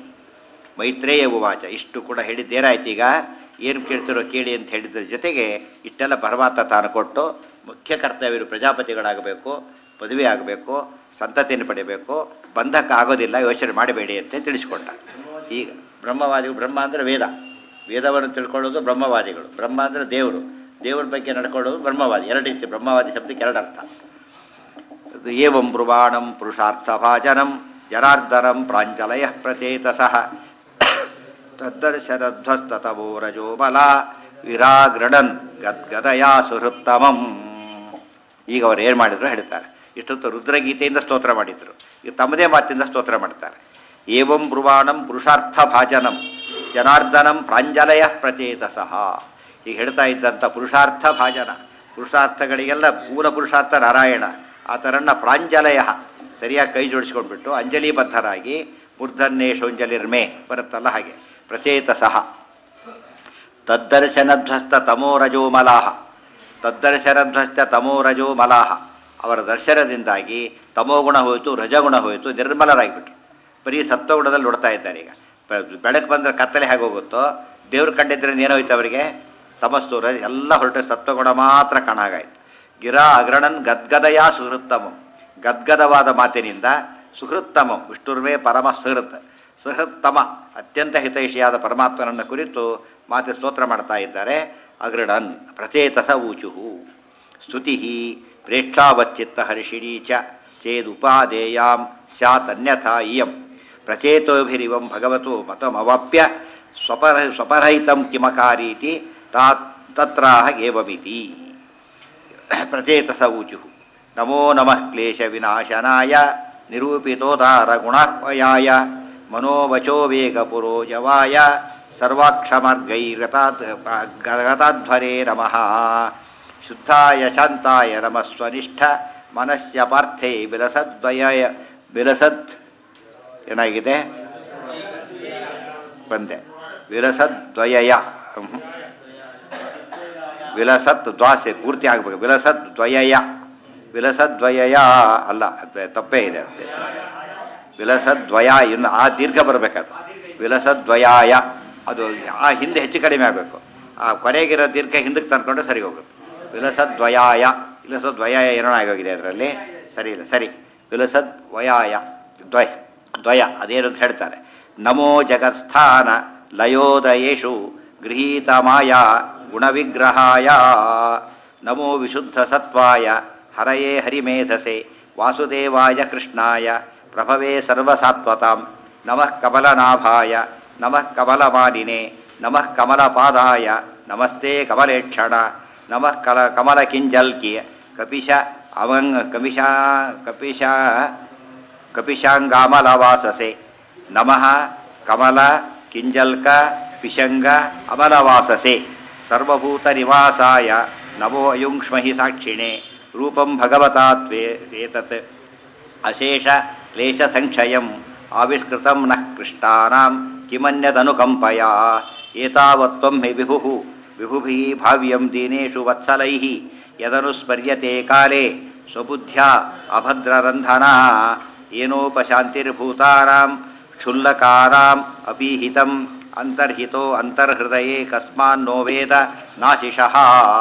ಮೈತ್ರೇಯ ಉವಾಚ ಇಷ್ಟು ಕೂಡ ಹೇಳಿದ್ದೇನಾಯ್ತು ಈಗ ಏನು ಕೇಳ್ತಿರೋ ಕೇಳಿ ಅಂತ ಹೇಳಿದ್ರ ಜೊತೆಗೆ ಇಷ್ಟೆಲ್ಲ ಪರಮಾತ್ಮ ತಾನು ಕೊಟ್ಟು ಮುಖ್ಯ ಕರ್ತವ್ಯರು ಪ್ರಜಾಪತಿಗಳಾಗಬೇಕು ಪದವಿ ಆಗಬೇಕು ಸಂತತಿಯನ್ನು ಪಡಿಬೇಕು ಬಂಧಕ ಆಗೋದಿಲ್ಲ ಯೋಚನೆ ಮಾಡಬೇಡಿ ಅಂತ ತಿಳಿಸ್ಕೊಟ್ಟ ಈಗ ಬ್ರಹ್ಮವಾದಿಗಳು ಬ್ರಹ್ಮ ಅಂದರೆ ವೇದ ವೇದವನ್ನು ತಿಳ್ಕೊಳ್ಳೋದು ಬ್ರಹ್ಮವಾದಿಗಳು ಬ್ರಹ್ಮ ಅಂದರೆ ದೇವರು ದೇವ್ರ ಬಗ್ಗೆ ನಡ್ಕೊಳ್ಳೋದು ಬ್ರಹ್ಮವಾದಿ ಎರಡು ರೀತಿ ಬ್ರಹ್ಮವಾದಿ ಶಬ್ದಕ್ಕೆ ಎರಡು ಅರ್ಥ ಅದು ಏವಂ ಬ್ರುವಾಣಂ ಪುರುಷಾರ್ಥಭಾಜನಂ ಜನಾರ್ದನಂ ಪ್ರಾಂಜಲಯ ಪ್ರಚೇತಸಃ ತದ್ದರ್ಶನಧ್ವಸ್ತತವೋ ರಜೋ ಬಲ ವಿರಾಗೃಣನ್ ಗದ್ಗದಯಾ ಸುಹೃತ್ತಮಂ ಈಗ ಅವ್ರು ಏನು ಮಾಡಿದ್ರು ಹೇಳ್ತಾರೆ ಇಷ್ಟೊತ್ತು ರುದ್ರಗೀತೆಯಿಂದ ಸ್ತೋತ್ರ ಮಾಡಿದ್ರು ಈಗ ತಮ್ಮದೇ ಮಾತಿಂದ ಸ್ತೋತ್ರ ಮಾಡ್ತಾರೆ ಏವಂ ಬ್ರುವಾಣಂ ಪುರುಷಾರ್ಥ ಭಾಜನಂ ಜನಾರ್ದನಂ ಪ್ರಾಂಜಲಯ ಪ್ರಚೇತಸಃ ಈಗ ಹೇಳ್ತಾ ಇದ್ದಂಥ ಪುರುಷಾರ್ಥ ಭಾಜನ ಪುರುಷಾರ್ಥಗಳಿಗೆಲ್ಲ ಮೂಲ ಪುರುಷಾರ್ಥ ನಾರಾಯಣ ಆತರನ್ನ ಪ್ರಾಂಜಲಯ ಸರಿಯಾಗಿ ಕೈ ಜೋಡಿಸ್ಕೊಂಡ್ಬಿಟ್ಟು ಅಂಜಲಿಬದ್ಧರಾಗಿ ಮೂರ್ಧನ್ಯೇಶೋಂಜಲಿರ್ಮೆ ಬರುತ್ತಲ್ಲ ಹಾಗೆ ಪ್ರಚೇತಸಃ ತದ್ದರ್ಶನಧ್ವಸ್ತ ತಮೋರಜೋ ಮಲಾಹ ತದ್ದರ್ಶನಧ್ವಸ್ತ ತಮೋರಜೋ ಮಲಾಹ ಅವರ ದರ್ಶನದಿಂದಾಗಿ ತಮೋಗುಣ ಹೋಯಿತು ರಜಗುಣ ಹೋಯಿತು ನಿರ್ಮಲರಾಗಿಬಿಟ್ರು ಬರೀ ಸತ್ವಗುಣದಲ್ಲಿ ನೋಡ್ತಾ ಇದ್ದಾರೆ ಈಗ ಬೆ- ಬೆಳಕು ಬಂದರೆ ಕತ್ತಲೆ ಹೇಗೆ ಹೋಗುತ್ತೋ ದೇವ್ರು ಕಂಡಿದ್ರೆ ಏನಾಯ್ತು ಅವರಿಗೆ ತಮಸ್ತು ರಜ ಎಲ್ಲ ಹೊರಟು ಸತ್ವಗುಣ ಮಾತ್ರ ಕಾಣಾಗಾಯ್ತು ಗಿರಾ ಅಗ್ರಣನ್ ಗದ್ಗದಯ ಸುಹೃತ್ತಮಂ ಗದ್ಗದವಾದ ಮಾತಿನಿಂದ ಸುಹೃತ್ತಮಂ ವಿಷ್ಣುರ್ವೇ ಪರಮ ಸುಹೃತ್ ಸುಹೃತ್ತಮ ಅತ್ಯಂತ ಹಿತೈಷಿಯಾದ ಪರಮಾತ್ಮನನ್ನು ಕುರಿತು ಮಾತೆ ಸ್ತೋತ್ರ ಮಾಡ್ತಾ ಇದ್ದಾರೆ ಅಗ್ರಣನ್ ಪ್ರಚೇತಸ ಊಚುಹು ಸ್ತುತಿ ಪ್ರೇಕ್ಷಾವಚ್ಚಿತ್ತ ಹರ್ಷಿಣೀ ಚ ಚೇದುಪಾದೇಯಾಂ ಸ್ಯಾತ್ ಅನ್ಯಥಾ ಇಯಂ ಪ್ರಚೇತೋಭಿರಿವಂ ಭಗವತೋ ಮತಮವಾಪ್ಯ ಸ್ವಪರ ಸ್ವಪರಹಿತಂ ಕಿಮಕಾರೀತಿ ತಾ ತತ್ರಾಹ ಏವಮಿತಿ ಪ್ರಚೇತಸ ಊಚು ನಮೋ ನಮಃ ಕ್ಲೇಶ ವಿನಾಶನಾಯ ನಿರೂಪಿತೋದಾರ ಗುಣಾಹ್ವಯಾಯ ಮನೋವಚೋ ವೇಗ ಪುರೋಜವಾಯ ಸರ್ವಾಕ್ಷಮರ್ಗೈರ್ಗತಾಧ್ವರೇ ನಮಃ ಶುದ್ಧಾಯ ಶಾಂತಾಯ ನಮಃ ಸ್ವನಿಷ್ಠ ಮನಸ್ಯ ಪಾರ್ಥೇ ವಿಲಸದ್ವಯ ವಿಲಸದ್ ಏನಾಗಿದೆ ಬಂದೆ ವಿಲಸದ್ವಯಯ ಹ್ಮ್. ವಿಲಸತ್ ದ್ವಾಸೆ ಪೂರ್ತಿ ಆಗಬೇಕು ವಿಲಸದ್ ದ್ವಯಯ ವಿಲಸದ್ವಯಯ ಅಲ್ಲ ಅದ್ ತಪ್ಪೇ ಇದೆ ಅಂತೆ ವಿಲಸದ್ವಯ ಇನ್ನು ಆ ದೀರ್ಘ ಬರಬೇಕದು ವಿಲಸದ್ವಯಾಯ ಅದು ಆ ಹಿಂದೆ ಹೆಚ್ಚು ಕಡಿಮೆ ಆಗಬೇಕು ಆ ಕೊನೆಗಿರೋ ದೀರ್ಘ ಹಿಂದಕ್ಕೆ ತಂದ್ಕೊಂಡ್ರೆ ಸರಿ ಹೋಗುತ್ತೆ ವಿಲಸದ್ವಯಾಯ ವಿಲಸದ್ವಯಾಯ ಏನೋ ಆಗೋಗಿದೆ ಅದರಲ್ಲಿ ಸರಿ ಇಲ್ಲ ಸರಿ ವಿಲಸದ್ವಯಾಯ ದ್ವಯ ದ್ವಯ ಅದೇನು ಅಂತ ಹೇಳ್ತಾರೆ ನಮೋ ಜಗತ್ಸ್ಥಾನ ಲಯೋದಯೇಷು ಗೃಹೀತ ಮಾಯಾ ಗುಣವಿಗ್ರಹಾಯ ನಮೋ ವಿಶುದ್ಧ ಸತ್ವಾಯ ಹರಯೇ ಹರಿಮೇಧಸೆ ವಾಸುದೇವಾಯ ಕೃಷ್ಣಾಯ ಪ್ರಭವೇ ಸರ್ವಸಾತ್ವತಾಂ ನಮಃ ಕಮಲನಾಭಾಯ ನಮಃ ಕಮಲಮಾಲಿನೆ ನಮಃ ಕಮಲಪಾದಾಯ ನಮಸ್ತೆ ಕಮಲೇಕ್ಷಣ ನಮಃ ಕಲ ಕಮಲಕಿಂಜಲ್ಕಿ ಕಪಿಶ ಅವಂಗ ಕಮಿಷ ಕಪಿಶ ಕಪಿಶಾಂಗಾಮಲವಾಸಸೆ ನಮಃ ಕಮಲ ಕಿಂಜಲ್ಕ ಪಿಶಂಗ ಅಮಲವಾಸಸೆ ಸರ್ವಭೂತ ನಿವಾಸಾಯ ನಮೋ ಅಯುಂಕ್ಷ್ಮಹಿ ಸಾಕ್ಷಿಣೆ ರೂಪಂ ಭಗವತಾ ತ್ವೇ ಏತತ್ ಅಶೇಷ ಕ್ಲೇಶ ಸಂಕ್ಷಯಂ ಆವಿಷ್ಕೃತಂ ನಃ ಕೃಷ್ಣಾನಾಂ ಕಿಮನ್ಯದನುಕಂಪಯ ಏತಾವತ್ವಂ ಹಿ ವಿಭುಃ ವಿಭುಭಿः ಭಾವ್ಯಂ ದೀನೇಷು ವತ್ಸಲೈಃ ಯದನುಸ್ಮರ್ಯತೆ ಕಾಲೇ ಸ್ವಬುದ್ಧ್ಯಾ ಅಭದ್ರರಂಧನಾ ಏನೋಪಶಾಂತಿರ್ಭೂತಾನಾಂ ಕ್ಷುಲ್ಲಕಾನಾಂ ಅಪೀಹಿತಂ ಅಂತರ್ಹಿತೋ ಅಂತರ್ಹೃದಯೇ ಕಸ್ಮಾನ್ನೋ ವೇದ ನಾಶಿಷಃ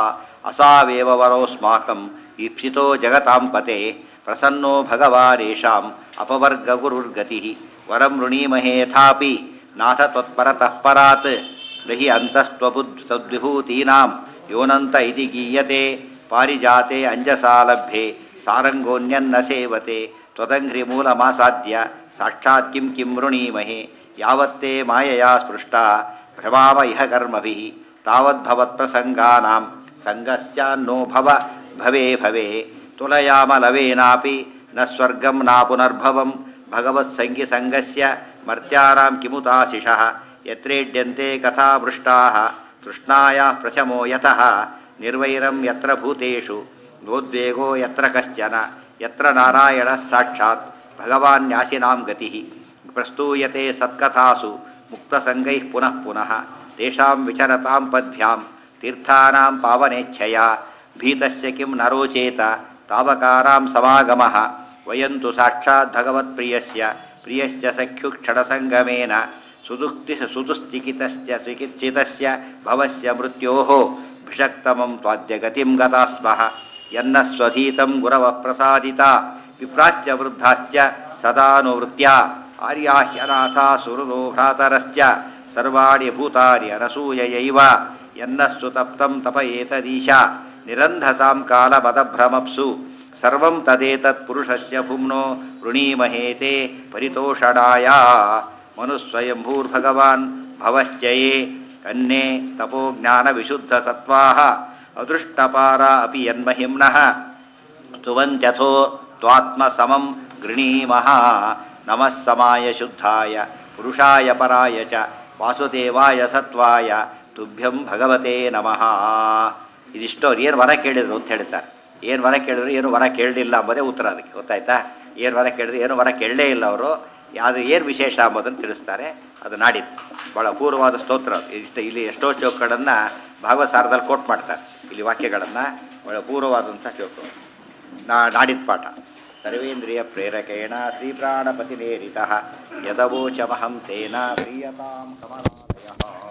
ಅಸಾವೇವ ವರೋಸ್ಮಾಕಂ ಈಪ್ಸಿತೋ ಜಗತಾಂ ಪತೆ ಪ್ರಸನ್ನೋ ಭಗವಾನೇಷಾಂ ಅಪವರ್ಗಗುರುರ್ಗತಿ ವರಂ ಋಣೀಮಹೇಥಾಪಿ ನಾಥ ತ್ವತ್ಪರತಃ ಪರಾತ್ ನಹಿ ಅಂತಸ್ತ್ವಬುದ್ ತದ್ವಿಭೂತೀನಾಂ ಯೋನಂತ ಇತಿ ಗೀಯತೆ ಪಾರಿಜಾತೆ ಅಂಜಸಾ ಲಭ್ಯೆ ಸಾರಂಗೋನ್ಯನ್ನ ಸೇವತೆ ತ್ವದಂಘ್ರಿಮೂಲಮಾಸಾದ್ಯ ಸಾಕ್ಷಾತ್ ಕಿಂ ಕಿಂ ವೃಣೀಮಹೆ ಯಾವತ್ತೇ ಮಾಯಯಾ ಸ್ಪೃಷ್ಟಾ ಭ್ರಮಾವ ಇಹ ಕರ್ಮಭಿಃ ತಾವದ್ಭವತ್ಪ್ರಸಂಗಾನಾಂ ಸಂಗಸ್ಯಾನ್ನೋ ಭವ ಭವೇ ಭವೇ ತುಲಯಾಮಲವೇನಾಪಿ ನ ಸ್ವರ್ಗಂ ನಾ ಪುನರ್ಭವಂ ಭಗವತ್ಸಂಗಿ ಸಂಗಸ್ಯ ಮರ್ತ್ಯಾನಾಂ ಕಿಮುತಾಶಿಷಃ ಯತ್ರೇಡ್ಯಂತೆ ಕಥಾಮೃಷ್ಟಾಃ ತೃಷ್ಣಾಯಾಃ ಪ್ರಶಮೋ ಯತಃ ನಿರ್ವೈರಂ ಯತ್ರ ಭೂತೇಷು ನೋದ್ವೇಗೋ ಯತ್ರ ಕಶ್ಚನ ಯತ್ರ ನಾರಾಯಣಃ ಸಾಕ್ಷಾತ್ ಭಗವಾನ್ಯಾಸಿನಾಂ ಗತಿಃ ಪ್ರಸ್ತೂಯತೆ ಸತ್ಕಥಾಸು ಮುಕ್ತಸಂಗೈಃ ಪುನಃ ಪುನಃ ತೇಷಾಂ ವಿಚರತಾಂ ಪದ್ಭ್ಯಾಂ ತೀರ್ಥಾನಾಂ ಪಾವನೇಚ್ಛಯ ಭೀತಸ್ಯ ಕಿಂ ನರೋಚೇತ ತಾವಕಾರಾಂ ಸಮಾಗಮಃ ವಯಂತು ಸಾಕ್ಷಾತ್ ಭಗವತ್ಪ್ರಿಯಸ್ಯ ಪ್ರಿಯಶ್ಚ ಸಖ್ಯುಕ್ಷಣಸಂಗಮೇನ ಸುದುಕ್ತಿ ಸುದುಶ್ಚಿಕಿತಸ್ಯ ಚಿಕಿತ್ಸಿತಸ್ಯ ಭವಸ್ಯ ಮೃತ್ಯೋಃ ಭಿಷಕ್ತಮಂ ತ್ವಾದ್ಯ ಗತಿಂ ಗತಾಸ್ಮಃ ಯನ್ನ ಸ್ವಧೀತಂ ಗುರವಃ ಪ್ರಸಾದಿತ ವಿಪ್ರಾಶ್ಚ ವೃದ್ಧಾಶ್ಚ ಸದಾನುವೃತ್ಯ ಆರ್ಯಾಹ್ಯನಾಥಾ ಸುಹೃದೋ ಭ್ರಾತರಶ್ಚ ಸರ್ವಾಣಿ ಭೂತಾನಿ ಅನಸೂಯಯೈವ ಯನ್ನಸ್ಸು ತಪ್ತಂ ತಪ ಏತದೀಶ ನಿರಂಧಸಾಂ ಕಾಲಮದಭ್ರಮಪ್ಸು ಸರ್ವಂ ತದೇತತ್ ಪುರುಷಸ್ಯ ಪುಮ್ನೋ ವೃಣೀಮಹೇತೆ ಪರಿತೋಷಣಾಯ ಮನುಸ್ವಯಂಭೂರ್ಭಗವಾನ್ ಭವಶ್ಚಯೇ ಕನ್ಯೆ ತಪೋಜ್ಞಾನವಿಶುದ್ಧಸತ್ವಾः ಅದೃಷ್ಟಪಾರ ಅಪಿ ಯನ್ಮಹಿಮ್ನಃ ಸ್ತುವಂತ್ಯಥೋ ತ್ವಾತ್ಮಸಮಂ ಗೃಣೀಮಃ ನಮಃ ಸಮಾಯ ಶುದ್ಧಾಯ ಪುರುಷಾಯ ಪರಾಯ ಚ ವಾಸುದೇವಾಯ ಸತ್ವಾಯ ತುಭ್ಯಂ ಭಗವತೆ ನಮಃ ಇದಿಷ್ಟು ಅವ್ರು ಏನು ವರ ಕೇಳಿದ್ರು ಅಂತ ಹೇಳ್ತಾರೆ ಏನು ವರ ಕೇಳಿದ್ರು ಏನು ವರ ಕೇಳಲಿಲ್ಲ ಅಂಬೋದೇ ಉತ್ತರ ಅದಕ್ಕೆ ಗೊತ್ತಾಯ್ತಾ ಏನು ವರ ಕೇಳಿದ್ರು ಏನು ವರ ಕೇಳಲೇ ಇಲ್ಲ ಅವರು ಅದು ಏನು ವಿಶೇಷ ಅಂಬೋದನ್ನು ತಿಳಿಸ್ತಾರೆ ಅದು ನಾಡಿದ್ದು ಭಾಳ ಅಪೂರ್ವವಾದ ಸ್ತೋತ್ರ ಅದು. ಇಷ್ಟ ಇಲ್ಲಿ ಎಷ್ಟೋ ಶ್ಲೋಕಗಳನ್ನು ಭಾಗವತ ಸಾರದಲ್ಲಿ ಕೋಟ್ ಮಾಡ್ತಾರೆ ಇಲ್ಲಿ ವಾಕ್ಯಗಳನ್ನು ಭಾಳ ಅಪೂರ್ವವಾದಂಥ ಶ್ಲೋಕ ನಾ ನಾಡಿದ ಪಾಠ ಸರ್ವೇಂದ್ರಿಯ ಪ್ರೇರಕೇಣ ಶ್ರೀಪ್ರಾಣಪತಿನೇರಿತ ಯದವೋಚಮಹಂ ತೇನ ಪ್ರೀಯತಾಂ ಕಮಲಾಲಯ